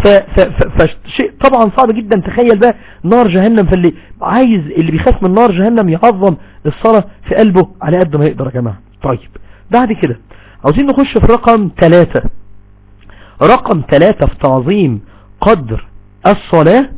فشيء طبعا صعب جدا تخيل بقى نار جهنم فاللي عايز اللي بيخاف من نار جهنم يعظم الصلاة في قلبه على قد ما يقدر يا جماعة طيب بعد كده عاوزين نخش في رقم ثلاثة رقم ثلاثة في تعظيم قدر الصلاة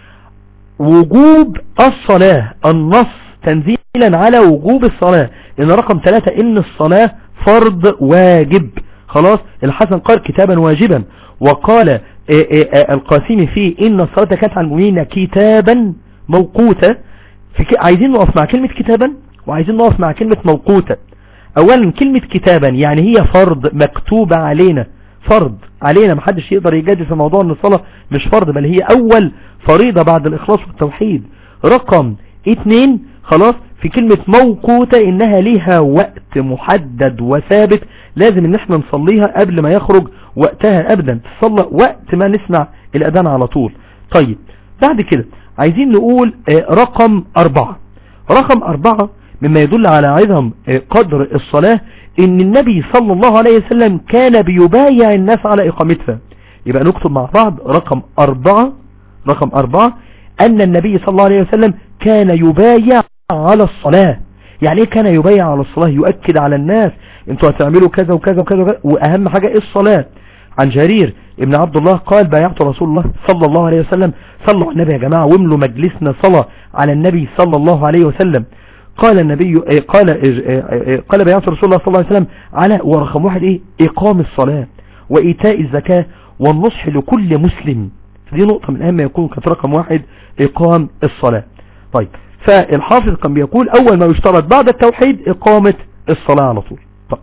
وجوب الصلاة النص تنزيلا على وجوب الصلاة ان رقم ثلاثة ان الصلاة فرض واجب خلاص الحسن قال كتابا واجبا وقال القاسمي فيه ان الصلاة كانت على المؤمنين كتابا موقوتا عايزين نقف مع كلمة كتابا وعايزين نقف مع كلمة موقوتا اولا كلمة كتابا يعني هي فرض مكتوبة علينا فرض علينا محدش يقدر يجادل في موضوع ان الصلاة مش فرض بل هي اول فريضة بعد الاخلاص والتوحيد رقم اتنين خلاص في كلمة موقوتة انها ليها وقت محدد وثابت لازم ان احنا نصليها قبل ما يخرج وقتها ابدا تصلى وقت ما نسمع الاذان على طول طيب بعد كده عايزين نقول رقم اربعة رقم اربعة مما يدل على عظم قدر الصلاة ان النبي صلى الله عليه وسلم كان بيبايع الناس على اقامتها يبقى نكتب مع بعض رقم اربعة رقم اربعة ان النبي صلى الله عليه وسلم كان يبايع على الصلاة يعني ايه كان يبايع على الصلاة يؤكد على الناس انتوا هتعملوا كذا وكذا وكذا, وكذا واهم حاجة ايه الصلاة عن جرير ابن عبد الله قال بايعت رسول الله صلى الله عليه وسلم صلوا على النبي يا جماعة واملوا مجلسنا صلاة على النبي صلى الله عليه وسلم قال النبي قال قال بايعت رسول الله صلى الله عليه وسلم على ورقم واحد ايه اقام الصلاة وايتاء الزكاة والنصح لكل مسلم دي نقطة من اهم ما يكون كانت رقم واحد اقام الصلاة طيب فالحافظ كان بيقول اول ما يشترط بعد التوحيد اقامة الصلاة على طول طيب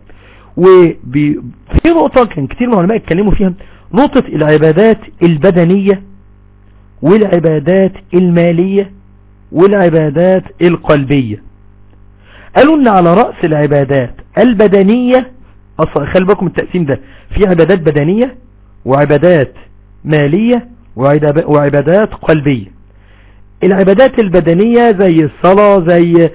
وفي نقطة كان كتير من العلماء اتكلموا فيها نقطة العبادات البدنية والعبادات المالية والعبادات القلبية قالوا ان على رأس العبادات البدنية اصلا خلي بالكم التقسيم ده في عبادات بدنية وعبادات مالية وعبادات قلبية العبادات البدنية زي الصلاة زي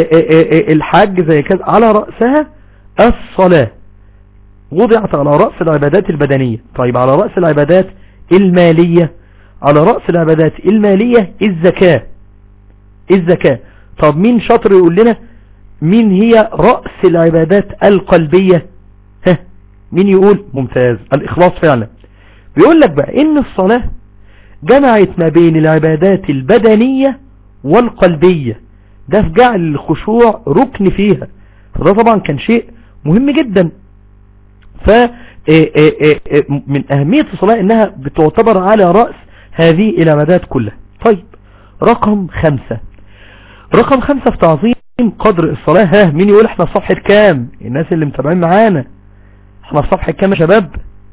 الحج زي كذا على رأسها الصلاة وضعت على رأس العبادات البدنية طيب على رأس العبادات المالية على رأس العبادات المالية الزكاة الزكاة طب مين شاطر يقول لنا مين هي رأس العبادات القلبية ها مين يقول ممتاز الإخلاص فعلا بيقول لك بقى إن الصلاة جمعت ما بين العبادات البدنية والقلبية ده في جعل الخشوع ركن فيها فده طبعا كان شيء مهم جدا ف من أهمية الصلاة إنها بتعتبر على رأس هذه العبادات كلها طيب رقم خمسة رقم خمسة في تعظيم قدر الصلاة ها مين يقول احنا في صفحة كام الناس اللي متابعين معانا احنا في صفحة كام يا شباب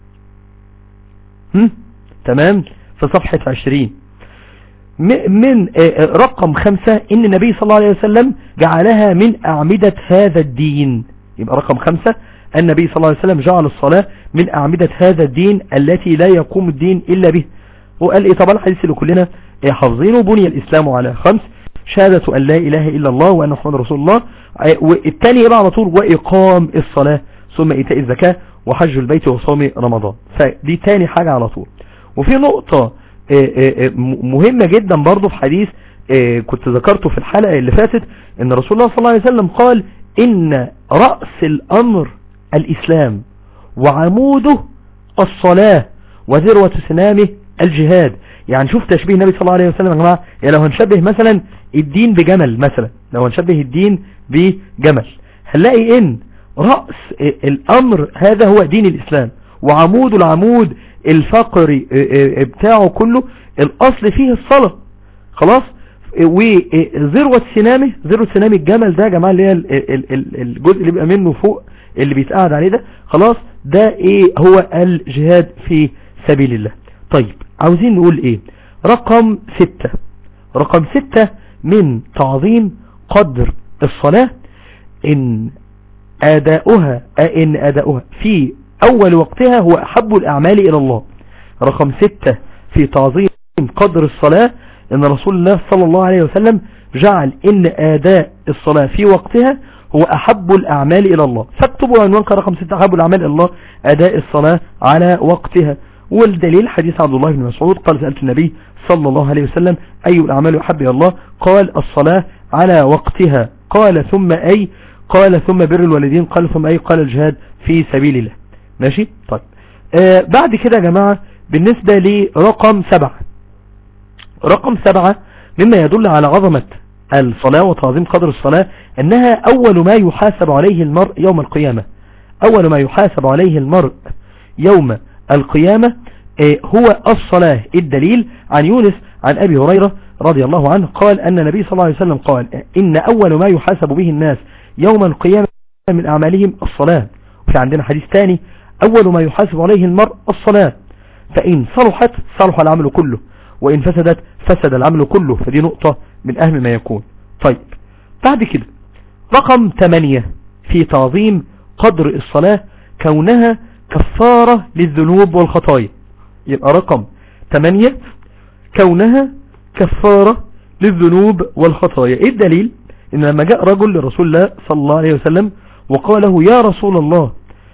هم؟ تمام في صفحة عشرين من رقم خمسة ان النبي صلى الله عليه وسلم جعلها من اعمدة هذا الدين يبقى رقم خمسة النبي صلى الله عليه وسلم جعل الصلاة من اعمدة هذا الدين التي لا يقوم الدين الا به وقال ايه طبعا الحديث اللي كلنا حافظينه بني الاسلام على خمس شهادة ان لا اله الا الله وان محمد رسول الله والتاني يبقى على طول واقام الصلاة ثم ايتاء الزكاة وحج البيت وصوم رمضان فدي تاني حاجة على طول وفي نقطة مهمة جدا برضو في حديث كنت ذكرته في الحلقة اللي فاتت ان رسول الله صلى الله عليه وسلم قال ان رأس الامر الاسلام وعموده الصلاة وذروة سنامه الجهاد يعني شوف تشبيه النبي صلى الله عليه وسلم يا جماعة يعني لو هنشبه مثلا الدين بجمل مثلا لو هنشبه الدين بجمل هنلاقي ان رأس الامر هذا هو دين الاسلام وعمود العمود الفقري بتاعه كله الاصل فيه الصلاة خلاص وذروة سنامه ذروة سنام الجمل ده يا جماعة اللي هي الجزء اللي بيبقى منه فوق اللي بيتقعد عليه ده خلاص ده ايه هو الجهاد في سبيل الله طيب عاوزين نقول ايه رقم ستة رقم ستة من تعظيم قدر الصلاة ان اداؤها ان اداؤها في اول وقتها هو احب الاعمال الى الله رقم ستة في تعظيم قدر الصلاة ان رسول الله صلى الله عليه وسلم جعل ان اداء الصلاة في وقتها هو احب الاعمال الى الله فاكتبوا عنوانك رقم ستة احب الاعمال الى الله اداء الصلاة على وقتها والدليل حديث عبد الله بن مسعود قال سألت النبي صلى الله عليه وسلم اي الاعمال احب الى الله قال الصلاة على وقتها قال ثم اي قال ثم بر الوالدين قال ثم اي قال الجهاد في سبيل الله ماشي طيب آه بعد كده يا جماعة بالنسبة لرقم سبعة رقم سبعة مما يدل على عظمة الصلاة وتعظيم قدر الصلاة انها اول ما يحاسب عليه المرء يوم القيامة اول ما يحاسب عليه المرء يوم القيامة آه هو الصلاة الدليل عن يونس عن ابي هريرة رضي الله عنه قال ان النبي صلى الله عليه وسلم قال ان اول ما يحاسب به الناس يوم القيامة من اعمالهم الصلاة وفي عندنا حديث ثاني أول ما يحاسب عليه المرء الصلاة فإن صلحت صلح العمل كله وإن فسدت فسد العمل كله فدي نقطة من أهم ما يكون طيب بعد كده رقم 8 في تعظيم قدر الصلاة كونها كفارة للذنوب والخطايا يبقى رقم 8 كونها كفارة للذنوب والخطايا ايه الدليل ان لما جاء رجل لرسول الله صلى الله عليه وسلم وقال له يا رسول الله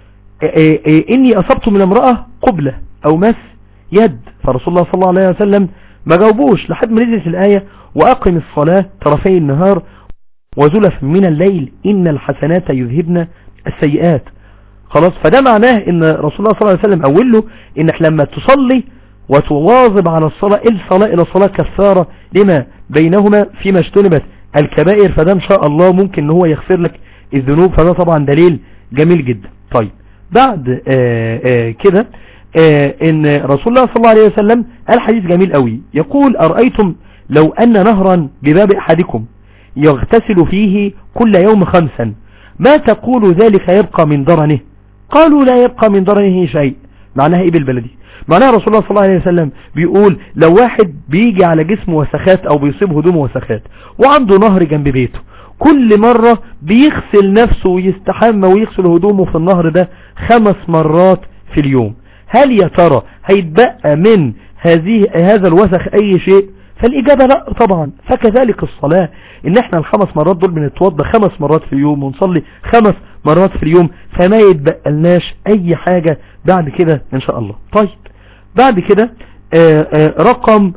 إني أصبت من امرأة قبلة أو مس يد فرسول الله صلى الله عليه وسلم ما جاوبوش لحد ما نزلت الآية وأقم الصلاة طرفي النهار وزلف من الليل إن الحسنات يذهبن السيئات خلاص فده معناه ان رسول الله صلى الله عليه وسلم أقول له إنك لما تصلي وتواظب على الصلاة الصلاة إلى الصلاة كفارة لما بينهما فيما اجتنبت الكبائر فده إن شاء الله ممكن ان هو يغفر لك الذنوب فده طبعا دليل جميل جدا طيب بعد آآ آآ كده آآ ان رسول الله صلى الله عليه وسلم قال حديث جميل قوي يقول أرأيتم لو أن نهرا بباب أحدكم يغتسل فيه كل يوم خمسا ما تقول ذلك يبقى من درنه قالوا لا يبقى من درنه شيء معناها ايه بالبلدي معناها رسول الله صلى الله عليه وسلم بيقول لو واحد بيجي على جسمه وسخات او بيصيب هدومه وسخات وعنده نهر جنب بيته كل مرة بيغسل نفسه ويستحمى ويغسل هدومه في النهر ده خمس مرات في اليوم هل يا ترى هيتبقى من هذه هذا الوسخ اي شيء فالاجابة لا طبعا فكذلك الصلاة ان احنا الخمس مرات دول بنتوضى خمس مرات في اليوم ونصلي خمس مرات في اليوم فما يتبقى لناش اي حاجة بعد كده ان شاء الله طيب بعد كده آآ آآ رقم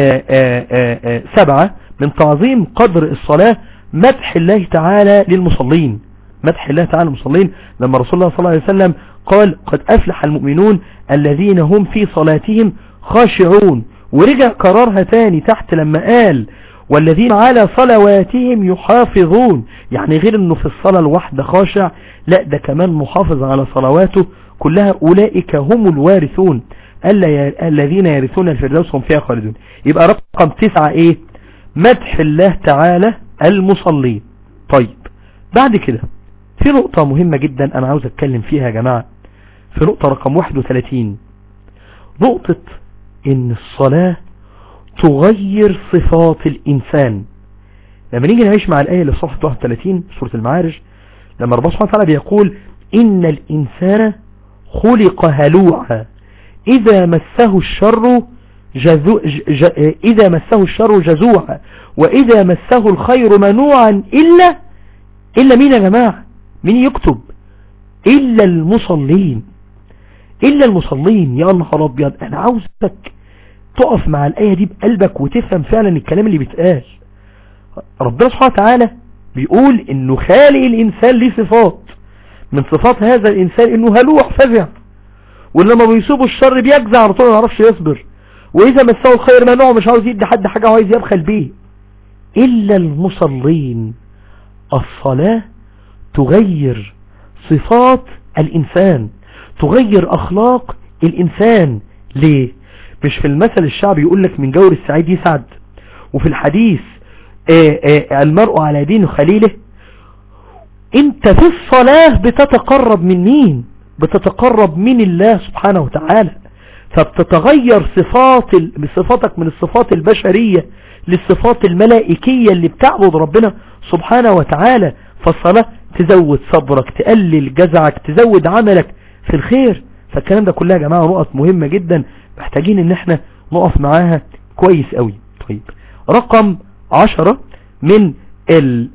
آآ سبعة من تعظيم قدر الصلاة مدح الله تعالى للمصلين مدح الله تعالى للمصلين لما رسول الله صلى الله عليه وسلم قال قد أفلح المؤمنون الذين هم في صلاتهم خاشعون ورجع قرارها تاني تحت لما قال والذين على صلواتهم يحافظون يعني غير انه في الصلاة الواحدة خاشع لا ده كمان محافظ على صلواته كلها اولئك هم الوارثون الذين يرثون الفردوس هم فيها خالدون يبقى رقم تسعة ايه مدح الله تعالى المصلين طيب بعد كده في نقطة مهمة جدا انا عاوز اتكلم فيها يا جماعة في نقطة رقم 31 نقطة ان الصلاة تغير صفات الانسان لما نيجي نعيش مع الآية اللي في صفحة 31 سورة المعارج لما ربنا سبحانه وتعالى بيقول إن الإنسان خلق هلوعا إذا مسه الشر جزو ج إذا مسه الشر جزوعا وإذا مسه الخير منوعا إلا إلا مين يا جماعة مين يكتب إلا المصلين إلا المصلين يا نهار أبيض أنا عاوزك تقف مع الآية دي بقلبك وتفهم فعلا الكلام اللي بيتقال ربنا سبحانه وتعالى بيقول انه خالق الانسان ليه صفات من صفات هذا الانسان انه هلوع فزع ولما بيصيبه الشر بيجزع على طول ما يعرفش يصبر واذا مسه الخير منوع مش عاوز يدي حد حاجة وعايز يبخل بيه الا المصلين الصلاة تغير صفات الانسان تغير اخلاق الانسان ليه مش في المثل الشعبي يقول لك من جور السعيد يسعد وفي الحديث آآ آآ المرء على دين خليله انت في الصلاة بتتقرب من مين بتتقرب من الله سبحانه وتعالى فبتتغير صفات صفاتك من الصفات البشرية للصفات الملائكية اللي بتعبد ربنا سبحانه وتعالى فالصلاة تزود صبرك تقلل جزعك تزود عملك في الخير فالكلام ده كلها يا جماعة نقط مهمة جدا محتاجين ان احنا نقف معاها كويس قوي طيب رقم عشرة من ال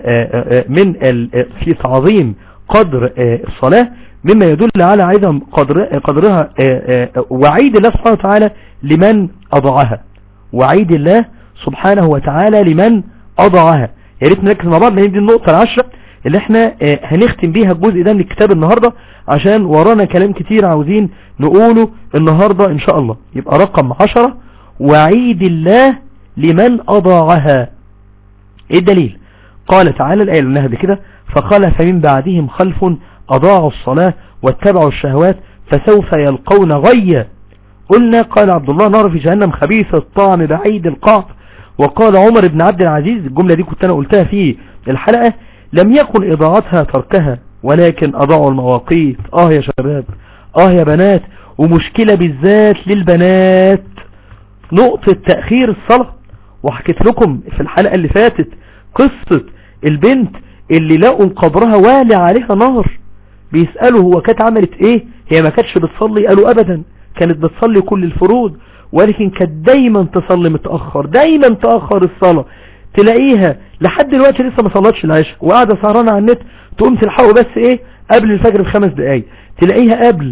من ال في تعظيم قدر الصلاة مما يدل على عدم قدر قدرها وعيد الله سبحانه وتعالى لمن أضعها وعيد الله سبحانه وتعالى لمن أضعها يا ريت نركز مع بعض لان دي النقطة العشرة اللي احنا هنختم بيها الجزء ده من الكتاب النهاردة عشان ورانا كلام كتير عاوزين نقوله النهاردة ان شاء الله يبقى رقم عشرة وعيد الله لمن أضاعها ايه الدليل قال تعالى الآية اللي قلناها كده فخلف من بعدهم خلف أضاعوا الصلاة واتبعوا الشهوات فسوف يلقون غيا قلنا قال عبد الله نار في جهنم خبيث الطعم بعيد القعر وقال عمر بن عبد العزيز الجملة دي كنت أنا قلتها في الحلقة لم يكن إضاعتها تركها ولكن أضاعوا المواقيت آه يا شباب آه يا بنات ومشكلة بالذات للبنات نقطة تأخير الصلاة وحكيت لكم في الحلقة اللي فاتت قصة البنت اللي لقوا قبرها والع عليها نار بيسألوا هو كانت عملت ايه هي ما كانتش بتصلي قالوا ابدا كانت بتصلي كل الفروض ولكن كانت دايما تصلي متأخر دايما تأخر الصلاة تلاقيها لحد دلوقتي لسه ما صلتش العشاء وقاعدة سهرانة على النت تقوم تلحقه بس ايه قبل الفجر بخمس دقايق تلاقيها قبل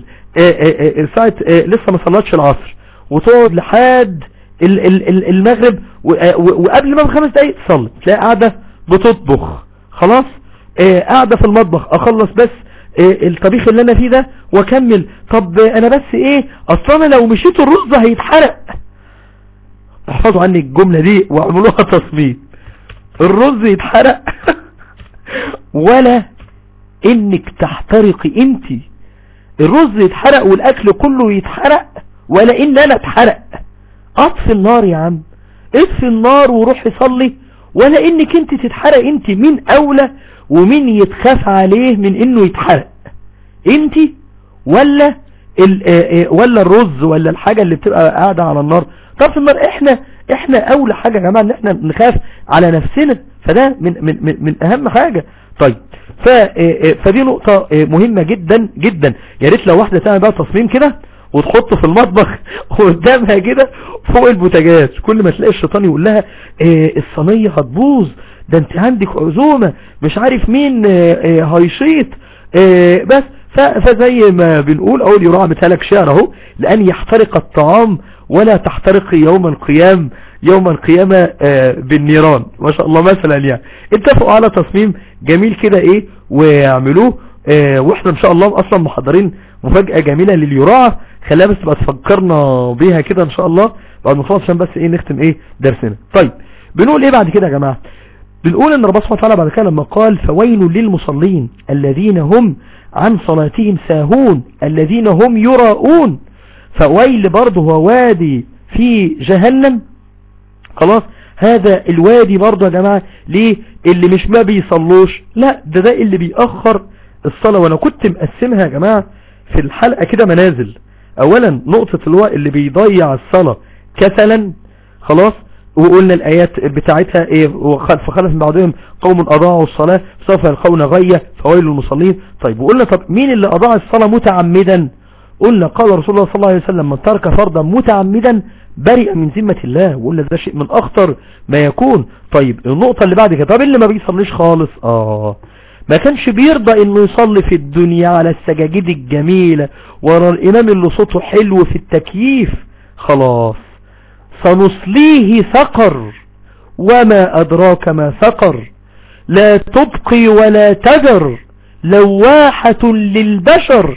ساعة لسه ما صلتش العصر وتقعد لحد المغرب وقبل ما بخمس دقايق تصلي تلاقي قاعدة بتطبخ خلاص قاعدة في المطبخ اخلص بس الطبيخ اللي انا فيه ده واكمل طب انا بس ايه اصلا لو مشيت الرز هيتحرق احفظوا عني الجملة دي واعملوها تصميم الرز يتحرق ولا انك تحترقي انت الرز يتحرق والاكل كله يتحرق ولا ان انا اتحرق اطفي النار يا عم اطفي النار وروح صلي ولا انك انت تتحرق انت مين اولى ومين يتخاف عليه من انه يتحرق انت ولا ولا الرز ولا الحاجة اللي بتبقى قاعدة على النار طرف النار احنا احنا اولى حاجة يا جماعة ان احنا نخاف على نفسنا فده من, من, من, من اهم حاجة طيب ف فدي نقطة مهمة جدا جدا يا ريت لو واحدة تعمل بقى تصميم كده وتحطه في المطبخ قدامها كده فوق البوتاجاز كل ما تلاقي الشيطان يقول لها إيه الصينية هتبوظ ده انت عندك عزومة مش عارف مين إيه هيشيط إيه بس فزي ما بنقول اول يراعى مثالك شعر اهو لان يحترق الطعام ولا تحترق يوم القيام يوم القيامة بالنيران ما شاء الله مثلا يعني اتفقوا على تصميم جميل كده ايه ويعملوه واحنا ان شاء الله اصلا محضرين مفاجأة جميلة لليراعى خليها بس تبقى تفكرنا بيها كده ان شاء الله بعد ما نخلص عشان بس ايه نختم ايه درسنا طيب بنقول ايه بعد كده يا جماعة بنقول ان ربنا سبحانه وتعالى بعد كده لما قال فويل للمصلين الذين هم عن صلاتهم ساهون الذين هم يراؤون فويل برضه هو وادي في جهنم خلاص هذا الوادي برضه يا جماعة ليه اللي مش ما بيصلوش لا ده ده اللي بيأخر الصلاة وانا كنت مقسمها يا جماعة في الحلقة كده منازل اولا نقطة الوقت اللي بيضيع الصلاة كسلا خلاص وقلنا الآيات بتاعتها ايه فخلف من بعضهم قوم أضاعوا الصلاة سوف يلقون غية فويل المصلين طيب وقلنا طب مين اللي أضاع الصلاة متعمدا قلنا قال رسول الله صلى الله عليه وسلم من ترك فرضا متعمدا برئ من ذمة الله وقلنا ده شيء من أخطر ما يكون طيب النقطة اللي بعد كده طب اللي ما بيصليش خالص آه ما كانش بيرضى انه يصلي في الدنيا على السجاجيد الجميلة ورا الامام اللي صوته حلو في التكييف خلاص سنصليه سقر وما أدراك ما سقر لا تبقي ولا تذر لواحة للبشر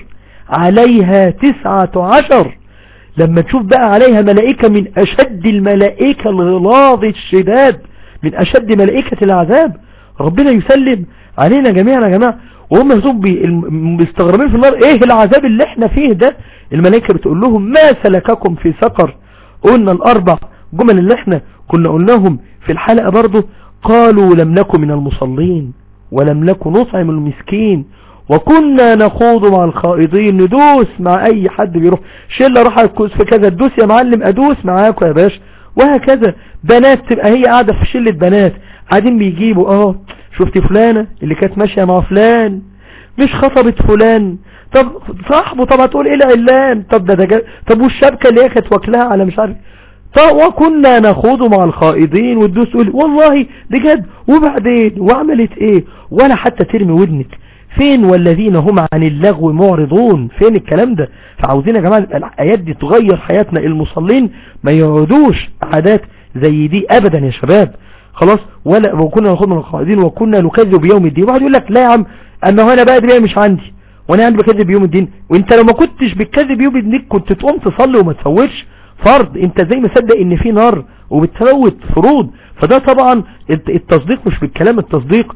عليها تسعة عشر لما تشوف بقى عليها ملائكة من أشد الملائكة الغلاظ الشداد من أشد ملائكة العذاب ربنا يسلم علينا جميعا يا جماعة وهم يهزون بيستغربين في النار ايه العذاب اللي احنا فيه ده الملائكة بتقول لهم ما سلككم في سقر قلنا الاربع جمل اللي احنا كنا قلناهم في الحلقة برضو قالوا لم نكن من المصلين ولم نكن نطعم المسكين وكنا نخوض مع الخائضين ندوس مع اي حد بيروح شلة راح في كذا تدوس يا معلم ادوس معاكم يا باش وهكذا بنات تبقى هي قاعدة في شلة بنات قاعدين بيجيبوا اه شفتي فلانة اللي كانت ماشية مع فلان مش خطبت فلان طب صاحبه طب هتقول ايه العلان طب ده ده طب والشبكة اللي هي كانت واكلها على مش عارف طب وكنا نخوض مع الخائضين وتدوس تقول والله بجد وبعدين وعملت ايه ولا حتى ترمي ودنك فين والذين هم عن اللغو معرضون فين الكلام ده فعاوزين يا جماعة الآيات دي تغير حياتنا المصلين ما يعودوش عادات زي دي ابدا يا شباب خلاص ولا وكنا نخوض من الخائضين وكنا نكذب بيوم الدين واحد يقول لك لا يا عم اما هو انا بقى دي مش عندي وانا عندي بكذب يوم الدين وانت لو ما كنتش بتكذب يوم الدين كنت تقوم تصلي وما تفوتش فرض انت زي ما صدق ان في نار وبتفوت فروض فده طبعا التصديق مش بالكلام التصديق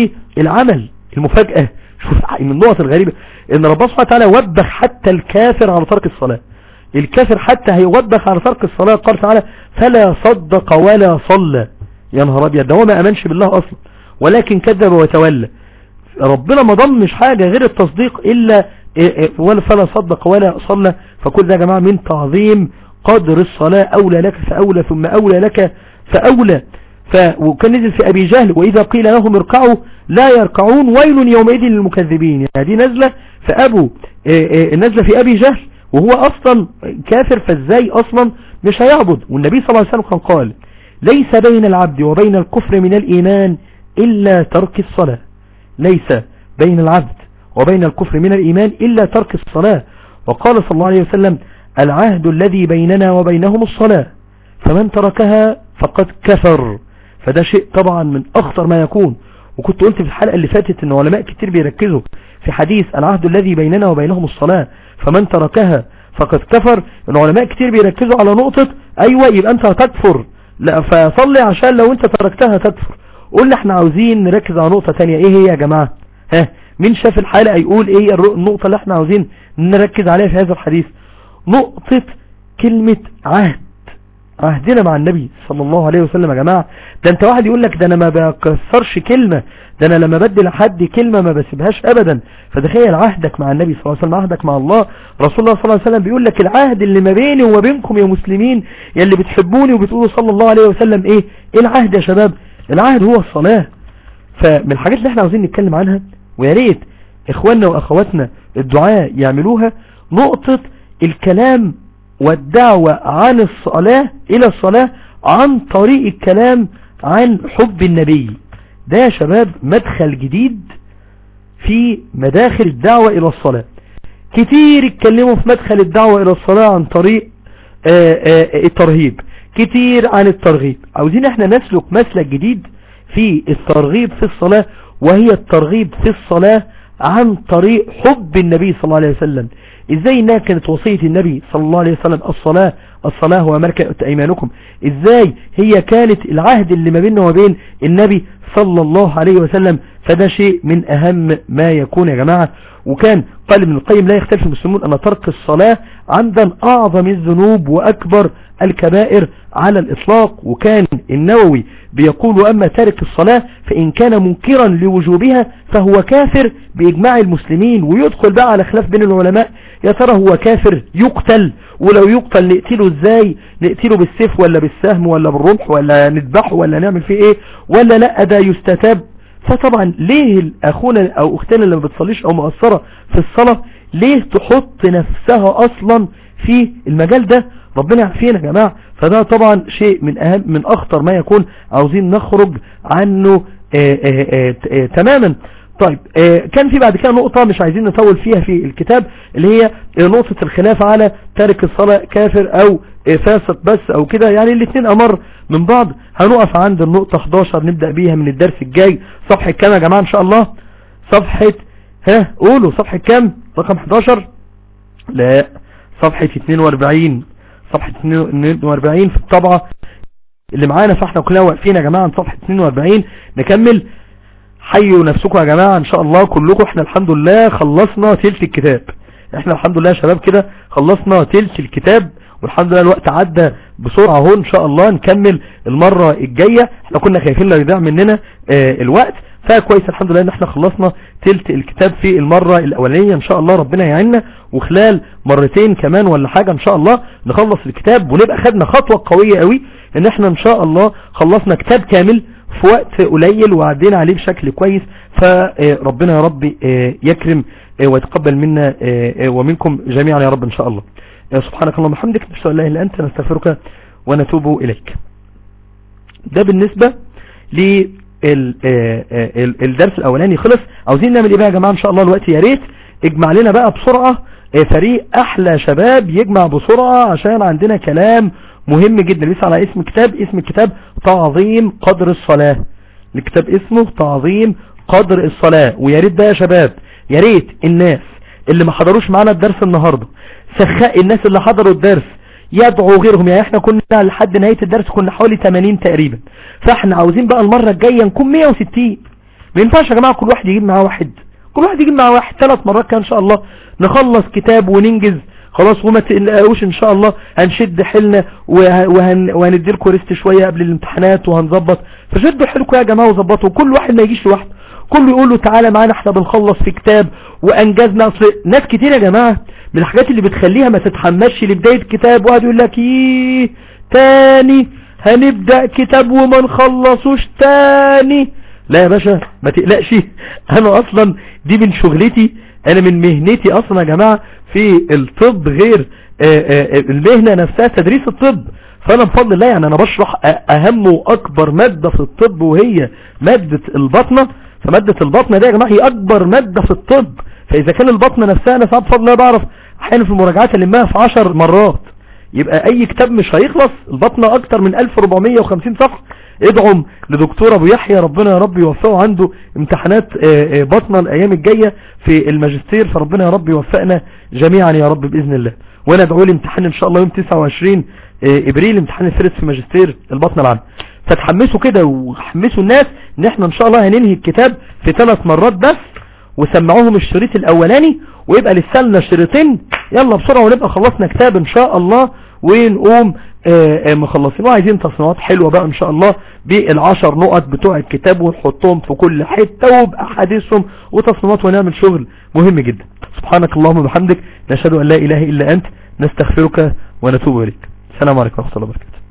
بالعمل المفاجأة شوف من النقط الغريبة ان ربنا سبحانه وتعالى وبخ حتى الكافر على ترك الصلاة الكافر حتى هيوبخ على ترك الصلاة قال تعالى فلا صدق ولا صلى يا نهار ابيض ده هو ما امنش بالله اصلا ولكن كذب وتولى ربنا ما ضمش حاجة غير التصديق الا ولا فلا صدق ولا صلى فكل ده يا جماعة من تعظيم قدر الصلاة اولى لك فاولى ثم اولى لك فاولى ف وكان نزل في ابي جهل واذا قيل لهم اركعوا لا يركعون ويل يومئذ للمكذبين يعني دي نزلة في ابو نزلة في ابي جهل وهو اصلا كافر فازاي اصلا مش هيعبد والنبي صلى الله عليه وسلم كان قال ليس بين العبد وبين الكفر من الإيمان إلا ترك الصلاة ليس بين العبد وبين الكفر من الإيمان إلا ترك الصلاة وقال صلى الله عليه وسلم العهد الذي بيننا وبينهم الصلاة فمن تركها فقد كفر فده شيء طبعا من أخطر ما يكون وكنت قلت في الحلقة اللي فاتت ان علماء كتير بيركزوا في حديث العهد الذي بيننا وبينهم الصلاة فمن تركها فقد كفر ان علماء كتير بيركزوا على نقطة ايوه يبقى انت هتكفر لا فصلي عشان لو انت تركتها تكفر قلنا احنا عاوزين نركز على نقطة تانية ايه هي يا جماعة ها مين شاف الحلقة يقول ايه النقطة اللي احنا عاوزين نركز عليها في هذا الحديث نقطة كلمة عهد عهدنا مع النبي صلى الله عليه وسلم يا جماعة ده انت واحد يقول لك ده انا ما بكسرش كلمة ده انا لما بدي لحد كلمة ما بسيبهاش ابدا فتخيل عهدك مع النبي صلى الله عليه وسلم عهدك مع الله رسول الله صلى الله عليه وسلم بيقول لك العهد اللي ما بيني وما بينكم يا مسلمين يا اللي بتحبوني وبتقولوا صلى الله عليه وسلم ايه ايه العهد يا شباب العهد هو الصلاة فمن الحاجات اللي احنا عاوزين نتكلم عنها ويا ريت اخواننا واخواتنا الدعاء يعملوها نقطة الكلام والدعوة عن الصلاة الى الصلاة عن طريق الكلام عن حب النبي ده يا شباب مدخل جديد في مداخل الدعوة الى الصلاة كتير اتكلموا في مدخل الدعوة الى الصلاة عن طريق آآ آآ الترهيب كتير عن الترغيب عاوزين احنا نسلك مسلك جديد في الترغيب في الصلاة وهي الترغيب في الصلاة عن طريق حب النبي صلى الله عليه وسلم ازاي انها كانت وصية النبي صلى الله عليه وسلم الصلاة الصلاة وملكة ايمانكم ازاي هي كانت العهد اللي ما بيننا وبين النبي صلى الله عليه وسلم فده شيء من اهم ما يكون يا جماعة وكان قال ابن القيم لا يختلف المسلمون ان ترك الصلاة عمدا اعظم الذنوب واكبر الكبائر على الاطلاق وكان النووي بيقول واما تارك الصلاة فان كان منكرا لوجوبها فهو كافر باجماع المسلمين ويدخل بقى على خلاف بين العلماء يا ترى هو كافر يقتل ولو يقتل نقتله ازاي نقتله بالسيف ولا بالسهم ولا بالرمح ولا نذبحه ولا نعمل فيه ايه ولا لا ده يستتاب فطبعا ليه اخونا او اختنا اللي ما بتصليش او مقصرة في الصلاة ليه تحط نفسها اصلا في المجال ده ربنا يعافينا يا جماعة فده طبعا شيء من اهم من اخطر ما يكون عاوزين نخرج عنه آآ آآ آآ تماما طيب كان في بعد كده نقطة مش عايزين نطول فيها في الكتاب اللي هي نقطة الخلاف على تارك الصلاة كافر او فاسق بس او كده يعني الاثنين امر من بعض هنقف عند النقطة 11 نبدأ بيها من الدرس الجاي صفحة كام يا جماعة ان شاء الله صفحة ها قولوا صفحة كام رقم 11 لا صفحة 42 صفحة 42 في الطبعة اللي معانا فاحنا كلنا واقفين يا جماعة عن صفحة 42 نكمل حيوا نفسكم يا جماعة ان شاء الله كلكم احنا الحمد لله خلصنا تلت الكتاب احنا الحمد لله يا شباب كده خلصنا تلت الكتاب والحمد لله الوقت عدى بسرعة اهو ان شاء الله نكمل المرة الجاية احنا كنا خايفين لو يضيع مننا اه الوقت فكويس الحمد لله ان احنا خلصنا تلت الكتاب في المرة الاولانية ان شاء الله ربنا يعيننا وخلال مرتين كمان ولا حاجة ان شاء الله نخلص الكتاب ونبقى خدنا خطوة قوية قوي ان احنا ان شاء الله خلصنا كتاب كامل في وقت قليل وعدينا عليه بشكل كويس فربنا يا رب يكرم ويتقبل منا ومنكم جميعا يا رب ان شاء الله سبحانك اللهم وبحمدك نشهد ان لا اله الا انت نستغفرك ونتوب اليك ده بالنسبة للدرس الاولاني خلص عاوزين نعمل ايه بقى يا جماعة ان شاء الله الوقت يا ريت اجمع لنا بقى بسرعة فريق احلى شباب يجمع بسرعة عشان عندنا كلام مهم جدا لسه على اسم كتاب اسم الكتاب تعظيم قدر الصلاة الكتاب اسمه تعظيم قدر الصلاة ويا ريت بقى يا شباب يا ريت الناس اللي ما حضروش معانا الدرس النهاردة سخاء الناس اللي حضروا الدرس يدعوا غيرهم يعني احنا كنا لحد نهاية الدرس كنا حوالي 80 تقريبا فاحنا عاوزين بقى المرة الجاية نكون 160 ما ينفعش يا جماعة كل واحد يجيب معاه واحد كل واحد يجيب معاه واحد ثلاث مرات كان ان شاء الله نخلص كتاب وننجز خلاص وما تقلقوش ان شاء الله هنشد حيلنا وهن وهندي لكم ريست شويه قبل الامتحانات وهنظبط فشدوا حيلكم يا جماعه وظبطوا كل واحد ما يجيش لوحده كله يقول له تعالى معانا احنا بنخلص في كتاب وانجزنا اصل ناس كتير يا جماعه من الحاجات اللي بتخليها ما تتحمسش لبدايه كتاب وقعد يقول لك ايه تاني هنبدا كتاب وما نخلصوش تاني لا يا باشا ما تقلقش انا اصلا دي من شغلتي انا من مهنتي اصلا يا جماعه في الطب غير المهنة نفسها تدريس الطب فانا بفضل الله يعني انا بشرح اهم واكبر مادة في الطب وهي مادة البطنة فمادة البطنة دي يا جماعة هي اكبر مادة في الطب فاذا كان البطنة نفسها انا ساعات بفضل الله بعرف احيانا في المراجعات المها في 10 مرات يبقى اي كتاب مش هيخلص البطنة اكتر من 1450 صفحة ادعم لدكتور ابو يحيى ربنا يا رب يوفقه عنده امتحانات بطنة الايام الجاية في الماجستير فربنا يا رب يوفقنا جميعا يا رب باذن الله وانا ادعو لي امتحان ان شاء الله يوم 29 ابريل امتحان الثالث في ماجستير البطنة العامة فتحمسوا كده وحمسوا الناس ان احنا ان شاء الله هننهي الكتاب في ثلاث مرات بس وسمعوهم الشريط الاولاني ويبقى لسه لنا شريطين يلا بسرعة ونبقى خلصنا كتاب ان شاء الله ونقوم مخلصين وعايزين تصنيفات حلوة بقى ان شاء الله بالعشر نقط بتوع الكتاب ونحطهم في كل حتة وبأحاديثهم وتصنيفات ونعمل شغل مهم جدا سبحانك اللهم وبحمدك نشهد ان لا اله الا انت نستغفرك ونتوب اليك السلام عليكم ورحمة الله وبركاته